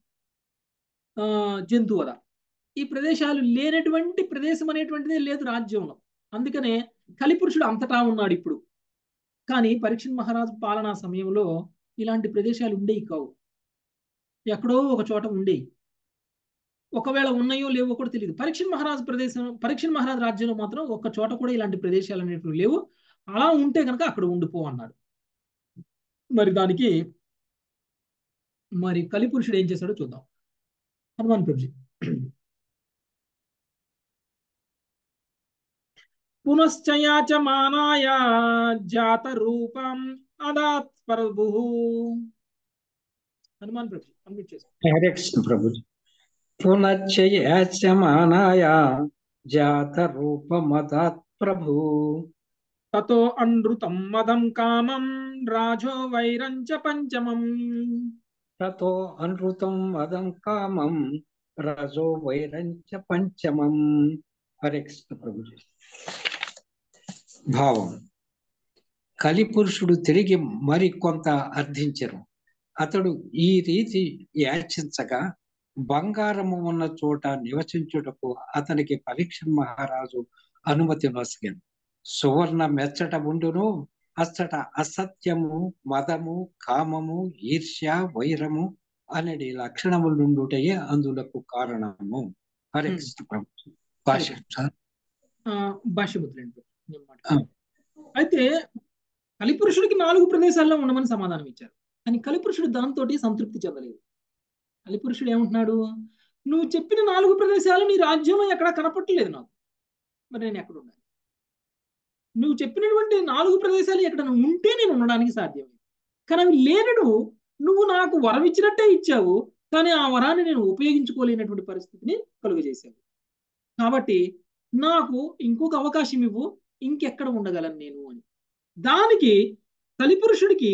ఆ జంతువద ఈ ప్రదేశాలు లేనటువంటి ప్రదేశం అనేటువంటిదే లేదు రాజ్యంలో అందుకనే కలిపురుషుడు అంతటా ఉన్నాడు ఇప్పుడు కానీ పరీక్షణ్ మహారాజు పాలనా సమయంలో ఇలాంటి ప్రదేశాలు ఉండేవి కావు ఎక్కడో ఒక చోట ఉండేవి ఒకవేళ ఉన్నాయో లేవో కూడా తెలియదు పరీక్షణ్ మహారాజు ప్రదేశం పరీక్షణ్ మహారాజు రాజ్యంలో మాత్రం ఒక్క చోట కూడా ఇలాంటి ప్రదేశాలు అనేటివి లేవు అలా ఉంటే కనుక అక్కడ ఉండిపో అన్నాడు మరి దానికి మరి కలిపురుషుడు ఏం చేశాడో చూద్దాం హనుమాన్ ప్రభుజీ పునశ్చయాచమానాయ జాత రూపం అదాత్ ప్రభు హనుమాన్ ప్రభుజీ అన్మ్యూట్ చేశారు హరే కృష్ణ ప్రభుజీ పునశ్చయాచమానాయ జాత రూపమదాత్ ప్రభు తతో అనృతం మదం కామం రాజో వైరంచ పంచమం తతో అనృతం వదం కామం రజో వైరంచ పంచమం హరే కృష్ణ ప్రభుజీ భావం కలిపురుషుడు తిరిగి మరి కొంత అర్థించరు అతడు ఈ రీతి యాచించగా బంగారము ఉన్న చోట నివసించుటకు అతనికి పరీక్ష మహారాజు అనుమతి నొసగాను సువర్ణ మెచ్చట ఉండును అచ్చట అసత్యము మదము కామము ఈర్ష్య వైరము అనేది లక్షణములుండుటయే అందులకు కారణము హరే Hmm. కృష్ణ ప్రభు భాష భాష్యముద్రండి నేను మాట్లాడతాను. అయితే కలిపురుషుడికి నాలుగు ప్రదేశాల్లో ఉండమని సమాధానం ఇచ్చారు కానీ కలిపురుషుడు దాంతో సంతృప్తి చెందలేదు కలిపురుషుడు ఏమంటున్నాడు నువ్వు చెప్పిన నాలుగు ప్రదేశాలు నీ రాజ్యంలో ఎక్కడా కనపట్టలేదు నాకు మరి నేను ఎక్కడ ఉండాలి నువ్వు చెప్పినటువంటి నాలుగు ప్రదేశాలు ఎక్కడ ఉంటే నేను ఉండడానికి సాధ్యమే కానీ అవి లేనడు నువ్వు నాకు వరం ఇచ్చినట్టే ఇచ్చావు కానీ ఆ వరాన్ని నేను ఉపయోగించుకోలేనటువంటి పరిస్థితిని కలుగజేశావు కాబట్టి నాకు ఇంకొక అవకాశం ఇవ్వు ఇంకెక్కడ ఉండగలను నేను అని దానికి కలిపురుషుడికి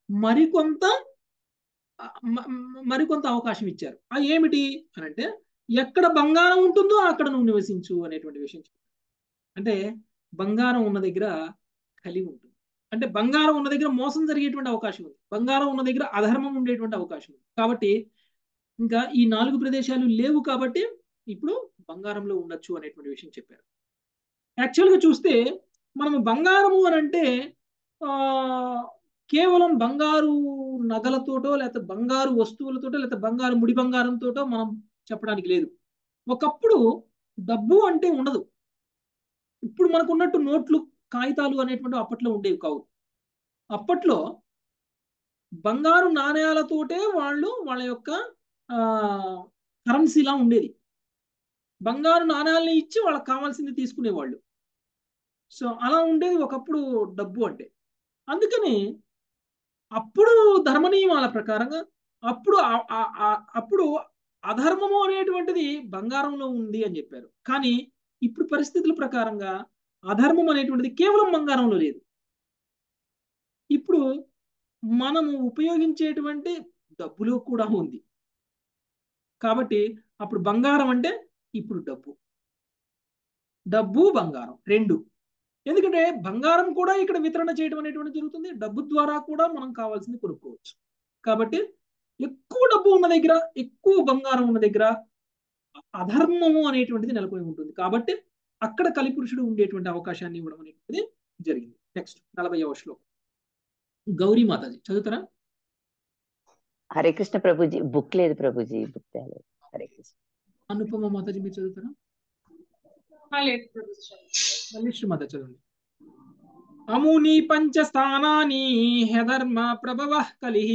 మరికొంత ఆ, మ- మ- మరికొంత అవకాశం ఇచ్చారు ఆ ఏమిటి అని అంటే ఎక్కడ బంగారం ఉంటుందో అక్కడ నువ్వు నివసించు అనేటువంటి విషయం చెప్పారు అంటే బంగారం ఉన్న దగ్గర కలిగి ఉంటుంది అంటే బంగారం ఉన్న దగ్గర మోసం జరిగేటువంటి అవకాశం ఉంది బంగారం ఉన్న దగ్గర అధర్మం ఉండేటువంటి అవకాశం ఉంది కాబట్టి ఇంకా ఈ నాలుగు ప్రదేశాలు లేవు కాబట్టి ఇప్పుడు బంగారంలో ఉండొచ్చు అనేటువంటి విషయం చెప్పారు యాక్చువల్గా చూస్తే మనం బంగారము అని అంటే ఆ, కేవలం బంగారు నగలతోటో లేకపోతే బంగారు వస్తువులతోటో లేకపోతే బంగారు ముడి బంగారంతోటో మనం చెప్పడానికి లేదు ఒకప్పుడు డబ్బు అంటే ఉండదు ఇప్పుడు మనకు ఉన్నట్టు నోట్లు కాగితాలు అనేటువంటి అప్పట్లో ఉండేవి కావు అప్పట్లో బంగారు నాణేలతోటే వాళ్ళు వాళ్ళ యొక్క కరెన్సీలా ఉండేది బంగారు నాణేలని ఇచ్చి వాళ్ళకి కావాల్సింది తీసుకునేవాళ్ళు సో అలా ఉండేది ఒకప్పుడు డబ్బు అంటే అందుకని అప్పుడు ధర్మ నియమాల ప్రకారంగా అప్పుడు ఆ- ఆ- ఆ- అప్పుడు అధర్మము అనేటువంటిది బంగారంలో ఉంది అని చెప్పారు కానీ ఇప్పుడు పరిస్థితుల ప్రకారంగా అధర్మం అనేటువంటిది కేవలం బంగారంలో లేదు ఇప్పుడు మనము ఉపయోగించేటువంటి డబ్బులో కూడా ఉంది కాబట్టి అప్పుడు బంగారం అంటే ఇప్పుడు డబ్బు డబ్బు బంగారం రెండు ఎందుకంటే బంగారం కూడా ఇక్కడ వితరణ చేయడం అనేటువంటి జరుగుతుంది డబ్బు ద్వారా కూడా మనం కావాల్సింది కొనుక్కోవచ్చు కాబట్టి ఎక్కువ డబ్బు ఉన్న దగ్గర ఎక్కువ బంగారం ఉన్న దగ్గర అధర్మము అనేటువంటిది నెలకొని ఉంటుంది కాబట్టి అక్కడ కలిపురుషుడు ఉండేటువంటి అవకాశాన్ని ఇవ్వడం అనేటువంటిది జరిగింది నెక్స్ట్ నలభై శ్లోకం గౌరీ మాతాజీ చదువుతారా హరే కృష్ణ ప్రభుజీ బుక్ లేదు ప్రభుజీ బుక్ తేలేదు హరే కృష్ణ అనుపమ మాతాజీ మీరు చదువుతారా మళ్ళీ శ్రీమాత చదవండి అముని పంచస్థానాని హెధర్మ ప్రభవ కలిహి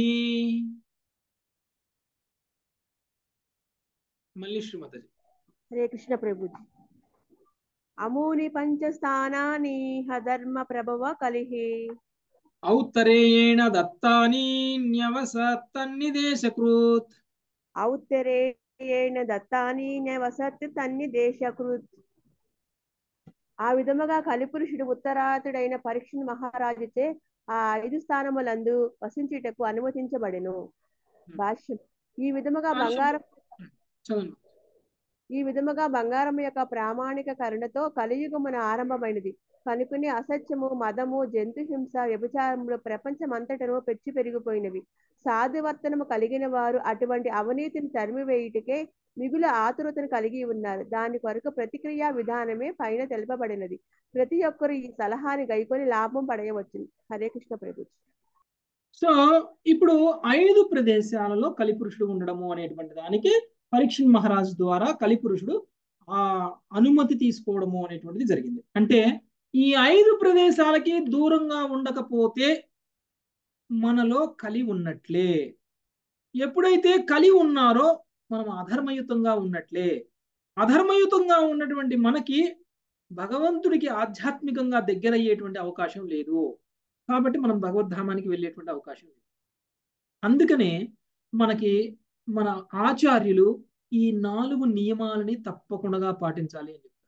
మళ్ళీ శ్రీమాతాజీ హరే కృష్ణ ప్రభుజీ అమూని పంచస్థానాని హధర్మ ప్రభవ కలిహి ఔత్తరేయేణ దత్తాని న్యవసత్తన్నిదేశకృత్ ఔత్తరేయేణ దత్తాని వసత్ తన్ని దేశకృత్ ఆ విధముగా కలిపురుషుడు ఉత్తరాతుడైన పరీక్ష మహారాజుచే ఆ ఐదు స్థానములందు వసించుటకు అనుమతించబడెను భాష్యం ఈ విధముగా బంగారం చదవండి ఈ విధముగా బంగారం యొక్క ప్రామాణిక కరుణతో కలియుగమున ఆరంభమైనది కనుకుని అసత్యము మదము జంతు హింస వ్యభిచారములు ప్రపంచమంతటను పెచ్చి పెరిగిపోయినవి సాధువర్తనము కలిగిన వారు అటువంటి అవినీతిని తరిమివేయుటకే మిగుల ఆతురతను కలిగి ఉన్నారు దాని కొరకు ప్రతిక్రియా విధానమే పైన తెలుపబడినది ప్రతి ఒక్కరు ఈ సలహాని గైకొని లాభం పడయవచ్చును హరే కృష్ణ ప్రభు సో ఇప్పుడు ఐదు ప్రదేశాలలో కలిపురుషుడు ఉండడము అనేటువంటి దానికి పరీక్ష మహారాజు ద్వారా కలిపురుషుడు ఆ అనుమతి తీసుకోవడము అనేటువంటిది జరిగింది అంటే ఈ ఐదు ప్రదేశాలకి దూరంగా ఉండకపోతే మనలో కలి ఉన్నట్లే ఎప్పుడైతే కలి ఉన్నారో మనం అధర్మయుతంగా ఉన్నట్లే అధర్మయుతంగా ఉన్నటువంటి మనకి భగవంతుడికి ఆధ్యాత్మికంగా దగ్గరయ్యేటువంటి అవకాశం లేదు కాబట్టి మనం భగవద్ధామానికి వెళ్ళేటువంటి అవకాశం లేదు అందుకనే మనకి మన ఆచార్యులు ఈ నాలుగు నియమాలని తప్పకుండా పాటించాలి అని చెప్తారు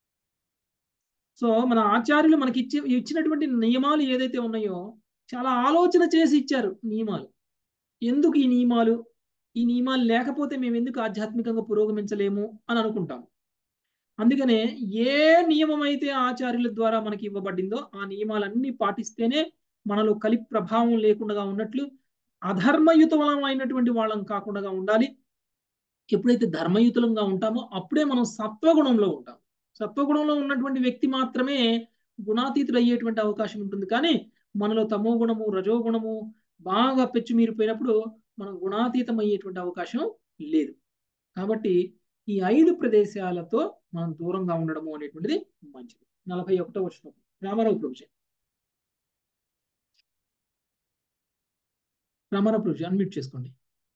సో మన ఆచార్యులు మనకి ఇచ్చి ఇచ్చినటువంటి నియమాలు ఏదైతే ఉన్నాయో చాలా ఆలోచన చేసి ఇచ్చారు నియమాలు ఎందుకు ఈ నియమాలు ఈ నియమాలు లేకపోతే మేము ఎందుకు ఆధ్యాత్మికంగా పురోగమించలేము అని అనుకుంటాం అందుకనే ఏ నియమం అయితే ఆచార్యుల ద్వారా మనకి ఇవ్వబడిందో ఆ నియమాలన్నీ పాటిస్తేనే మనలో కలి ప్రభావం లేకుండా ఉన్నట్లు అధర్మయుతమైనటువంటి వాళ్ళం కాకుండా ఉండాలి ఎప్పుడైతే ధర్మయుతులంగా ఉంటామో అప్పుడే మనం సత్వగుణంలో ఉంటాం సత్వగుణంలో ఉన్నటువంటి వ్యక్తి మాత్రమే గుణాతీతుడు అయ్యేటువంటి అవకాశం ఉంటుంది కానీ మనలో తమో గుణము రజో గుణము బాగా పెచ్చుమీరిపోయినప్పుడు మనం గుణాతీతం అయ్యేటువంటి అవకాశం లేదు కాబట్టి ఈ ఐదు ప్రదేశాలతో మనం దూరంగా ఉండడము అనేటువంటిది మంచిది నలభై ఒకటో వచ్చిన రామారావు ప్రభుజీ రామారావు ప్రభుజీ అన్మ్యూట్ చేసుకోండి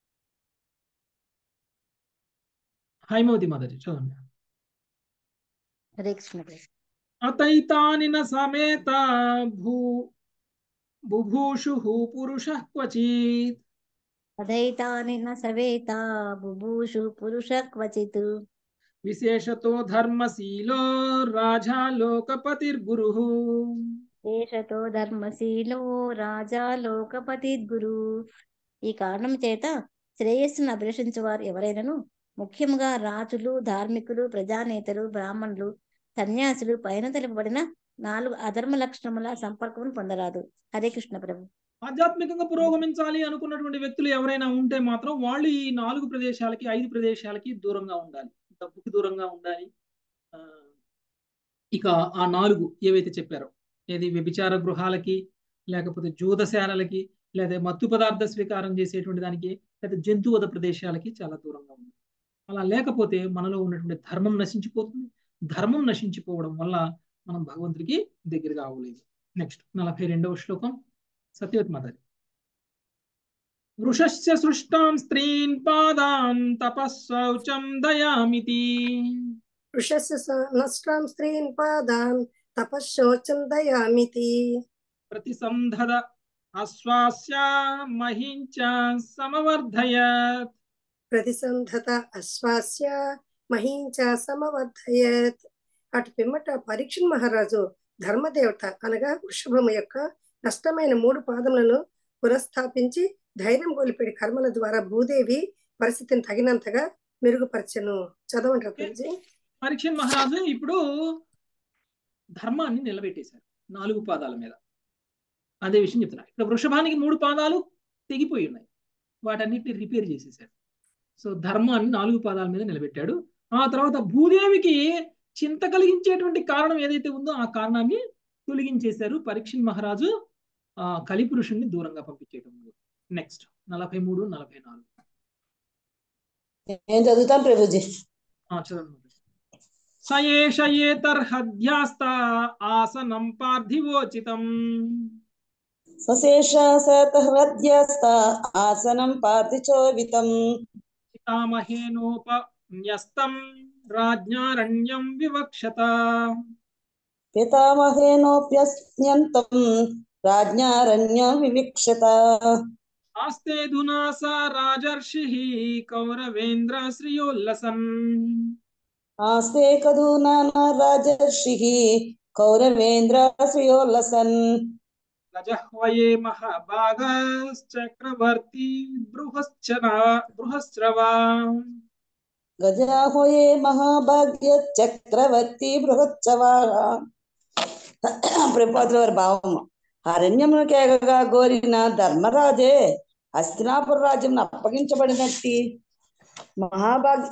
హైమవతి మాతాజీ చదవండి హరే కృష్ణ ప్రభు. అతైతానిన సమేత భూ బుభూషు పురుష క్వచిత్ తదైతానిన సవేత బుభూషు పురుష క్వచిత్ విశేషతో ధర్మశీలో రాజా లోకపతిర్గురు ఏషతో ధర్మశీలో రాజా లోకపతి గురు ఈ కారణం చేత శ్రేయస్సును అభిలషించువారు ఎవరైనను ముఖ్యంగా రాజులు ధార్మికులు ప్రజానేతలు బ్రాహ్మణులు సన్యాసులు పైన తెలుపబడిన నాలుగు అధర్మ లక్షణముల సంపర్కం పొందరాదు హరే కృష్ణ ప్రభు ఆధ్యాత్మికంగా పురోగమించాలి అనుకున్నటువంటి వ్యక్తులు ఎవరైనా ఉంటే మాత్రం వాళ్ళు ఈ నాలుగు ప్రదేశాలకి ఐదు ప్రదేశాలకి దూరంగా ఉండాలి డబ్బుకి దూరంగా ఉండాలి ఆ, ఇక ఆ నాలుగు ఏవైతే చెప్పారో ఏది వ్యభిచార గృహాలకి లేకపోతే జూదశాలలకి లేదా మత్తు పదార్థ స్వీకారం చేసేటువంటి దానికి లేదా జంతువద ప్రదేశాలకి చాలా దూరంగా ఉంది అలా లేకపోతే మనలో ఉన్నటువంటి ధర్మం నశించిపోతుంది ధర్మం నశించిపోవడం వల్ల మనం భగవంతుడికి దగ్గరగా అవ్వలేదు నెక్స్ట్ నలభై రెండవ శ్లోకం సత్యవతి మాతాజీ వృషస్య సృష్టాం స్త్రీన్ పాదాం తపస్సౌచం దయామితి వృషస్య స- నష్టాం స్త్రీన్ పాదాన్ తపశ్శోచం దయామితి ప్రతిసంధద అశ్వాస్య మహించ సమవర్ధయత్ ప్రతిసంధత అశ్వాస్య మహీంచ సమవర్ధయత్ అటు పిమ్మట పరీక్ష మహారాజు ధర్మదేవత అనగా వృషభము యొక్క నష్టమైన మూడు పాదములను పునఃస్థాపించి ధైర్యం కోల్పోయి కర్మల ద్వారా భూదేవి పరిస్థితిని తగినంతగా మెరుగుపరచెను చదవంటారు గురుజీ పరీక్ష మహారాజు ఇప్పుడు ధర్మాన్ని నిలబెట్టేశారు నాలుగు పాదాల మీద అదే విషయం చెప్తున్నారు ఇక్కడ వృషభానికి మూడు పాదాలు తెగిపోయి ఉన్నాయి వాటన్నిటిని రిపేర్ చేసేసారు సో ధర్మాన్ని నాలుగు పాదాల మీద నిలబెట్టాడు ఆ తర్వాత భూదేవికి చింత కలిగించేటువంటి కారణం ఏదైతే ఉందో ఆ కారణాన్ని తొలగించేశారు పరీక్ష మహారాజు ఆ కలిపురుషుణ్ణి దూరంగా పంపించేయడం నెక్స్ట్ నలభై మూడు నలభై నాలుగు నేను చదువుతాను ప్రభుజీ ఆ, చదవండి సయేష ఏతర్హధ్యాస్త ఆసనం పార్థివోచితం సశేష శతహృద్యస్త ఆసనం పార్థిచోవితం పితామహేనోపన్యస్తం రాజ్ఞారణ్యం వివక్షత పితామహేనోప్యస్యంతం రాజ్ఞారణ్యం వివిక్షత ఆస్తేధునా స రాజర్షి కౌరవేంద్ర శ్రియోల్లసన్ ఆస్తే కదూనా రాజర్షి కౌరవేంద్ర శ్రియోల్లసన్ గజహ్వయే మహాభాగశ్చక్రవర్తి బృహశ్చన బృహస్రవా గజాహోయే మహాభాగ్య చక్రవర్తి బృహత్సవా ప్రభుపాదుల వారి భావము అరణ్యమును కేగగా గోరిన ధర్మరాజే హస్తినాపుర రాజ్యం అప్పగించబడినట్టి మహాభాగ్య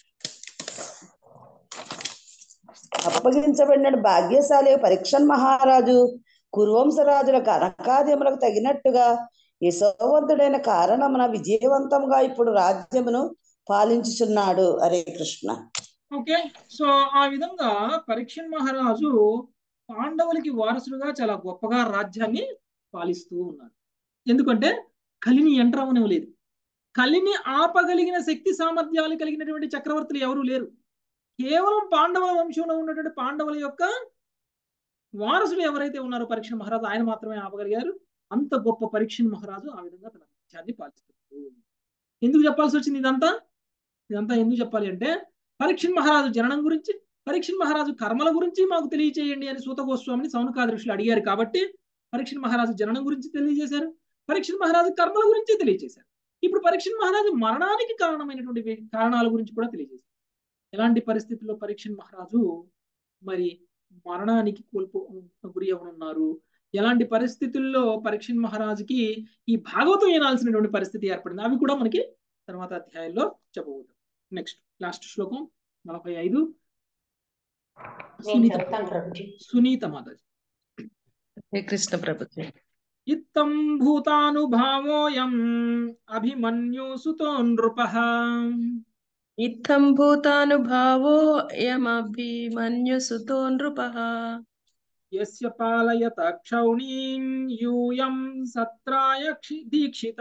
అప్పగించబడిన భాగ్యశాలి పరీక్షన్ మహారాజు కురువంశరాజులకు అనకాద్యములకు తగినట్టుగా యశోవంతుడైన కారణమున విజయవంతంగా ఇప్పుడు రాజ్యమును పాలించుచున్నాడు హరే కృష్ణ ఓకే సో ఆ విధంగా పరీక్ష మహారాజు పాండవులకి వారసుడుగా చాలా గొప్పగా రాజ్యాన్ని పాలిస్తూ ఉన్నారు ఎందుకంటే కలిని ఎంటర్ అవనివ్వలేదు కలిని ఆపగలిగిన శక్తి సామర్థ్యాలు కలిగినటువంటి చక్రవర్తులు ఎవరు లేరు కేవలం పాండవ వంశంలో ఉన్నటువంటి పాండవుల యొక్క వారసులు ఎవరైతే ఉన్నారో పరీక్ష మహారాజు ఆయన మాత్రమే ఆపగలిగారు అంత గొప్ప పరీక్ష మహారాజు ఆ విధంగా తన రాజ్యాన్ని పాలిస్తున్నారు ఎందుకు చెప్పాల్సి వచ్చింది ఇదంతా ఇదంతా ఎందుకు చెప్పాలి అంటే పరీక్ష మహారాజు జననం గురించి పరీక్ష మహారాజు కర్మల గురించి మాకు తెలియచేయండి అని సూత గోస్వామిని సౌనకాది ఋషులు అడిగారు కాబట్టి పరీక్ష మహారాజు జననం గురించి తెలియజేశారు పరీక్ష మహారాజు కర్మల గురించి తెలియజేశారు ఇప్పుడు పరీక్ష మహారాజు మరణానికి కారణమైనటువంటి వే- కారణాల గురించి కూడా తెలియజేశారు ఎలాంటి పరిస్థితుల్లో పరీక్ష మహారాజు మరి మరణానికి కోల్పో గురి అవనున్నారు ఎలాంటి పరిస్థితుల్లో పరీక్ష మహారాజుకి ఈ భాగవతం వినాల్సినటువంటి పరిస్థితి ఏర్పడింది అవి కూడా మనకి తర్వాత అధ్యాయంలో చెప్పబోతాం నెక్స్ట్ లాస్ట్ శ్లోకం నలభై ఐదు నేను సునీత చదువుతాను ప్రభుజీ సునీత మాతాజీ హరే కృష్ణ ప్రభుజీ ఇత్తం భూతానుభావోయం అభిమన్యు సుతో నృపః ఇత్థం భూతానుభావో యమభిమన్యుసుతో నృపః యస్య పాలయత క్షౌణీం యూయం సత్రాయ క్షి- దీక్షిత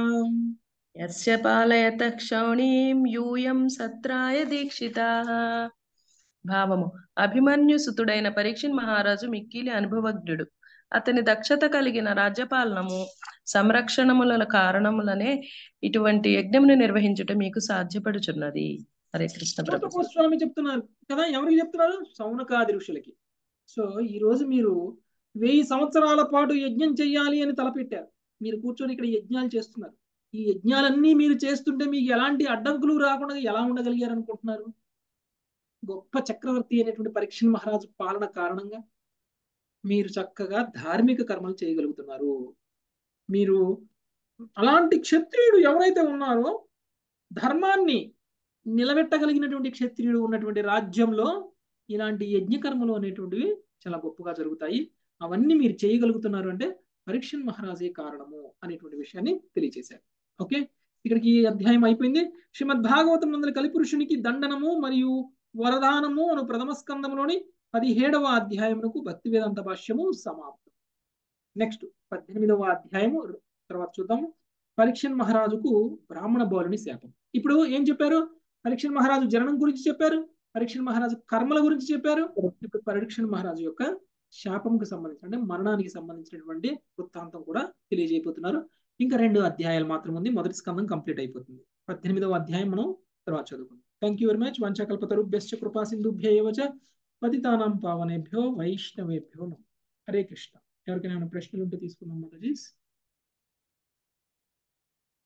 యస్య పాలయత క్షౌణీం యూయం సత్రాయ దీక్షితాః భావము అభిమన్యుసుతుడైన పరీక్షిన్ మహారాజు మిక్కిలి అనుభవజ్ఞుడు అతని దక్షత కలిగిన రాజ్యపాలనము సంరక్షణముల కారణములనే ఇటువంటి యజ్ఞమును నిర్వహించుట మీకు సాధ్యపడుచున్నది హరే కృష్ణ సూత ప్రభు గోస్వామి చెప్తున్నారు కదా ఎవరికి చెప్తున్నారు సౌనకాది ఋషులకి సో ఈ రోజు మీరు వెయ్యి సంవత్సరాల పాటు యజ్ఞం చెయ్యాలి అని తలపెట్టారు మీరు కూర్చొని ఇక్కడ యజ్ఞాలు చేస్తున్నారు ఈ యజ్ఞాలన్నీ మీరు చేస్తుంటే మీకు ఎలాంటి అడ్డంకులు రాకుండా ఎలా ఉండగలిగారు అనుకుంటున్నారు గొప్ప చక్రవర్తి అయినటువంటి పరీక్ష మహారాజు పాలన కారణంగా మీరు చక్కగా ధార్మిక కర్మలు చేయగలుగుతున్నారు మీరు అలాంటి క్షత్రియుడు ఎవరైతే ఉన్నారో ధర్మాన్ని నిలబెట్టగలిగినటువంటి క్షత్రియుడు ఉన్నటువంటి రాజ్యంలో ఇలాంటి యజ్ఞకర్మలు అనేటువంటివి చాలా గొప్పగా జరుగుతాయి అవన్నీ మీరు చేయగలుగుతున్నారు అంటే పరీక్షన్ మహారాజే కారణము అనేటువంటి విషయాన్ని తెలియజేశారు ఓకే ఇక్కడికి ఈ అధ్యాయం అయిపోయింది శ్రీమద్ భాగవతం నందల కలిపురుషునికి దండనము మరియు వరదానము అను ప్రథమ స్కందంలోని పదిహేడవ అధ్యాయమునకు భక్తి వేదాంత భాష్యము సమాప్తం నెక్స్ట్ పద్దెనిమిదవ అధ్యాయము తర్వాత చూద్దాము పరీక్షన్ మహారాజుకు బ్రాహ్మణ బౌలుని శాపం ఇప్పుడు ఏం చెప్పారు పరీక్షన్ మహారాజు జననం గురించి చెప్పారు పరీక్షన్ మహారాజు కర్మల గురించి చెప్పారు ఇప్పుడు పరీక్షన్ మహారాజు యొక్క శాపంకు సంబంధించి అంటే మరణానికి సంబంధించినటువంటి వృత్తాంతం కూడా తెలియజేయబోతున్నారు ఇంకా రెండు అధ్యాయాలు మాత్రం ఉంది మొదటి స్కందం కంప్లీట్ అయిపోతుంది పద్దెనిమిదవ అధ్యాయం మనం తర్వాత చదువుకుందాం థ్యాంక్ యూ వెరీ మచ్ వంచకల్పతరుభ్యశ్చ కృపా సింధుభ్య ఏవచ పతితానాం పావనేభ్యో వైష్ణవేభ్యో నమః హరే కృష్ణ ఎవరికైనా ఏమైనా ప్రశ్నలు ఉంటే తీసుకుందాం మాతాజీస్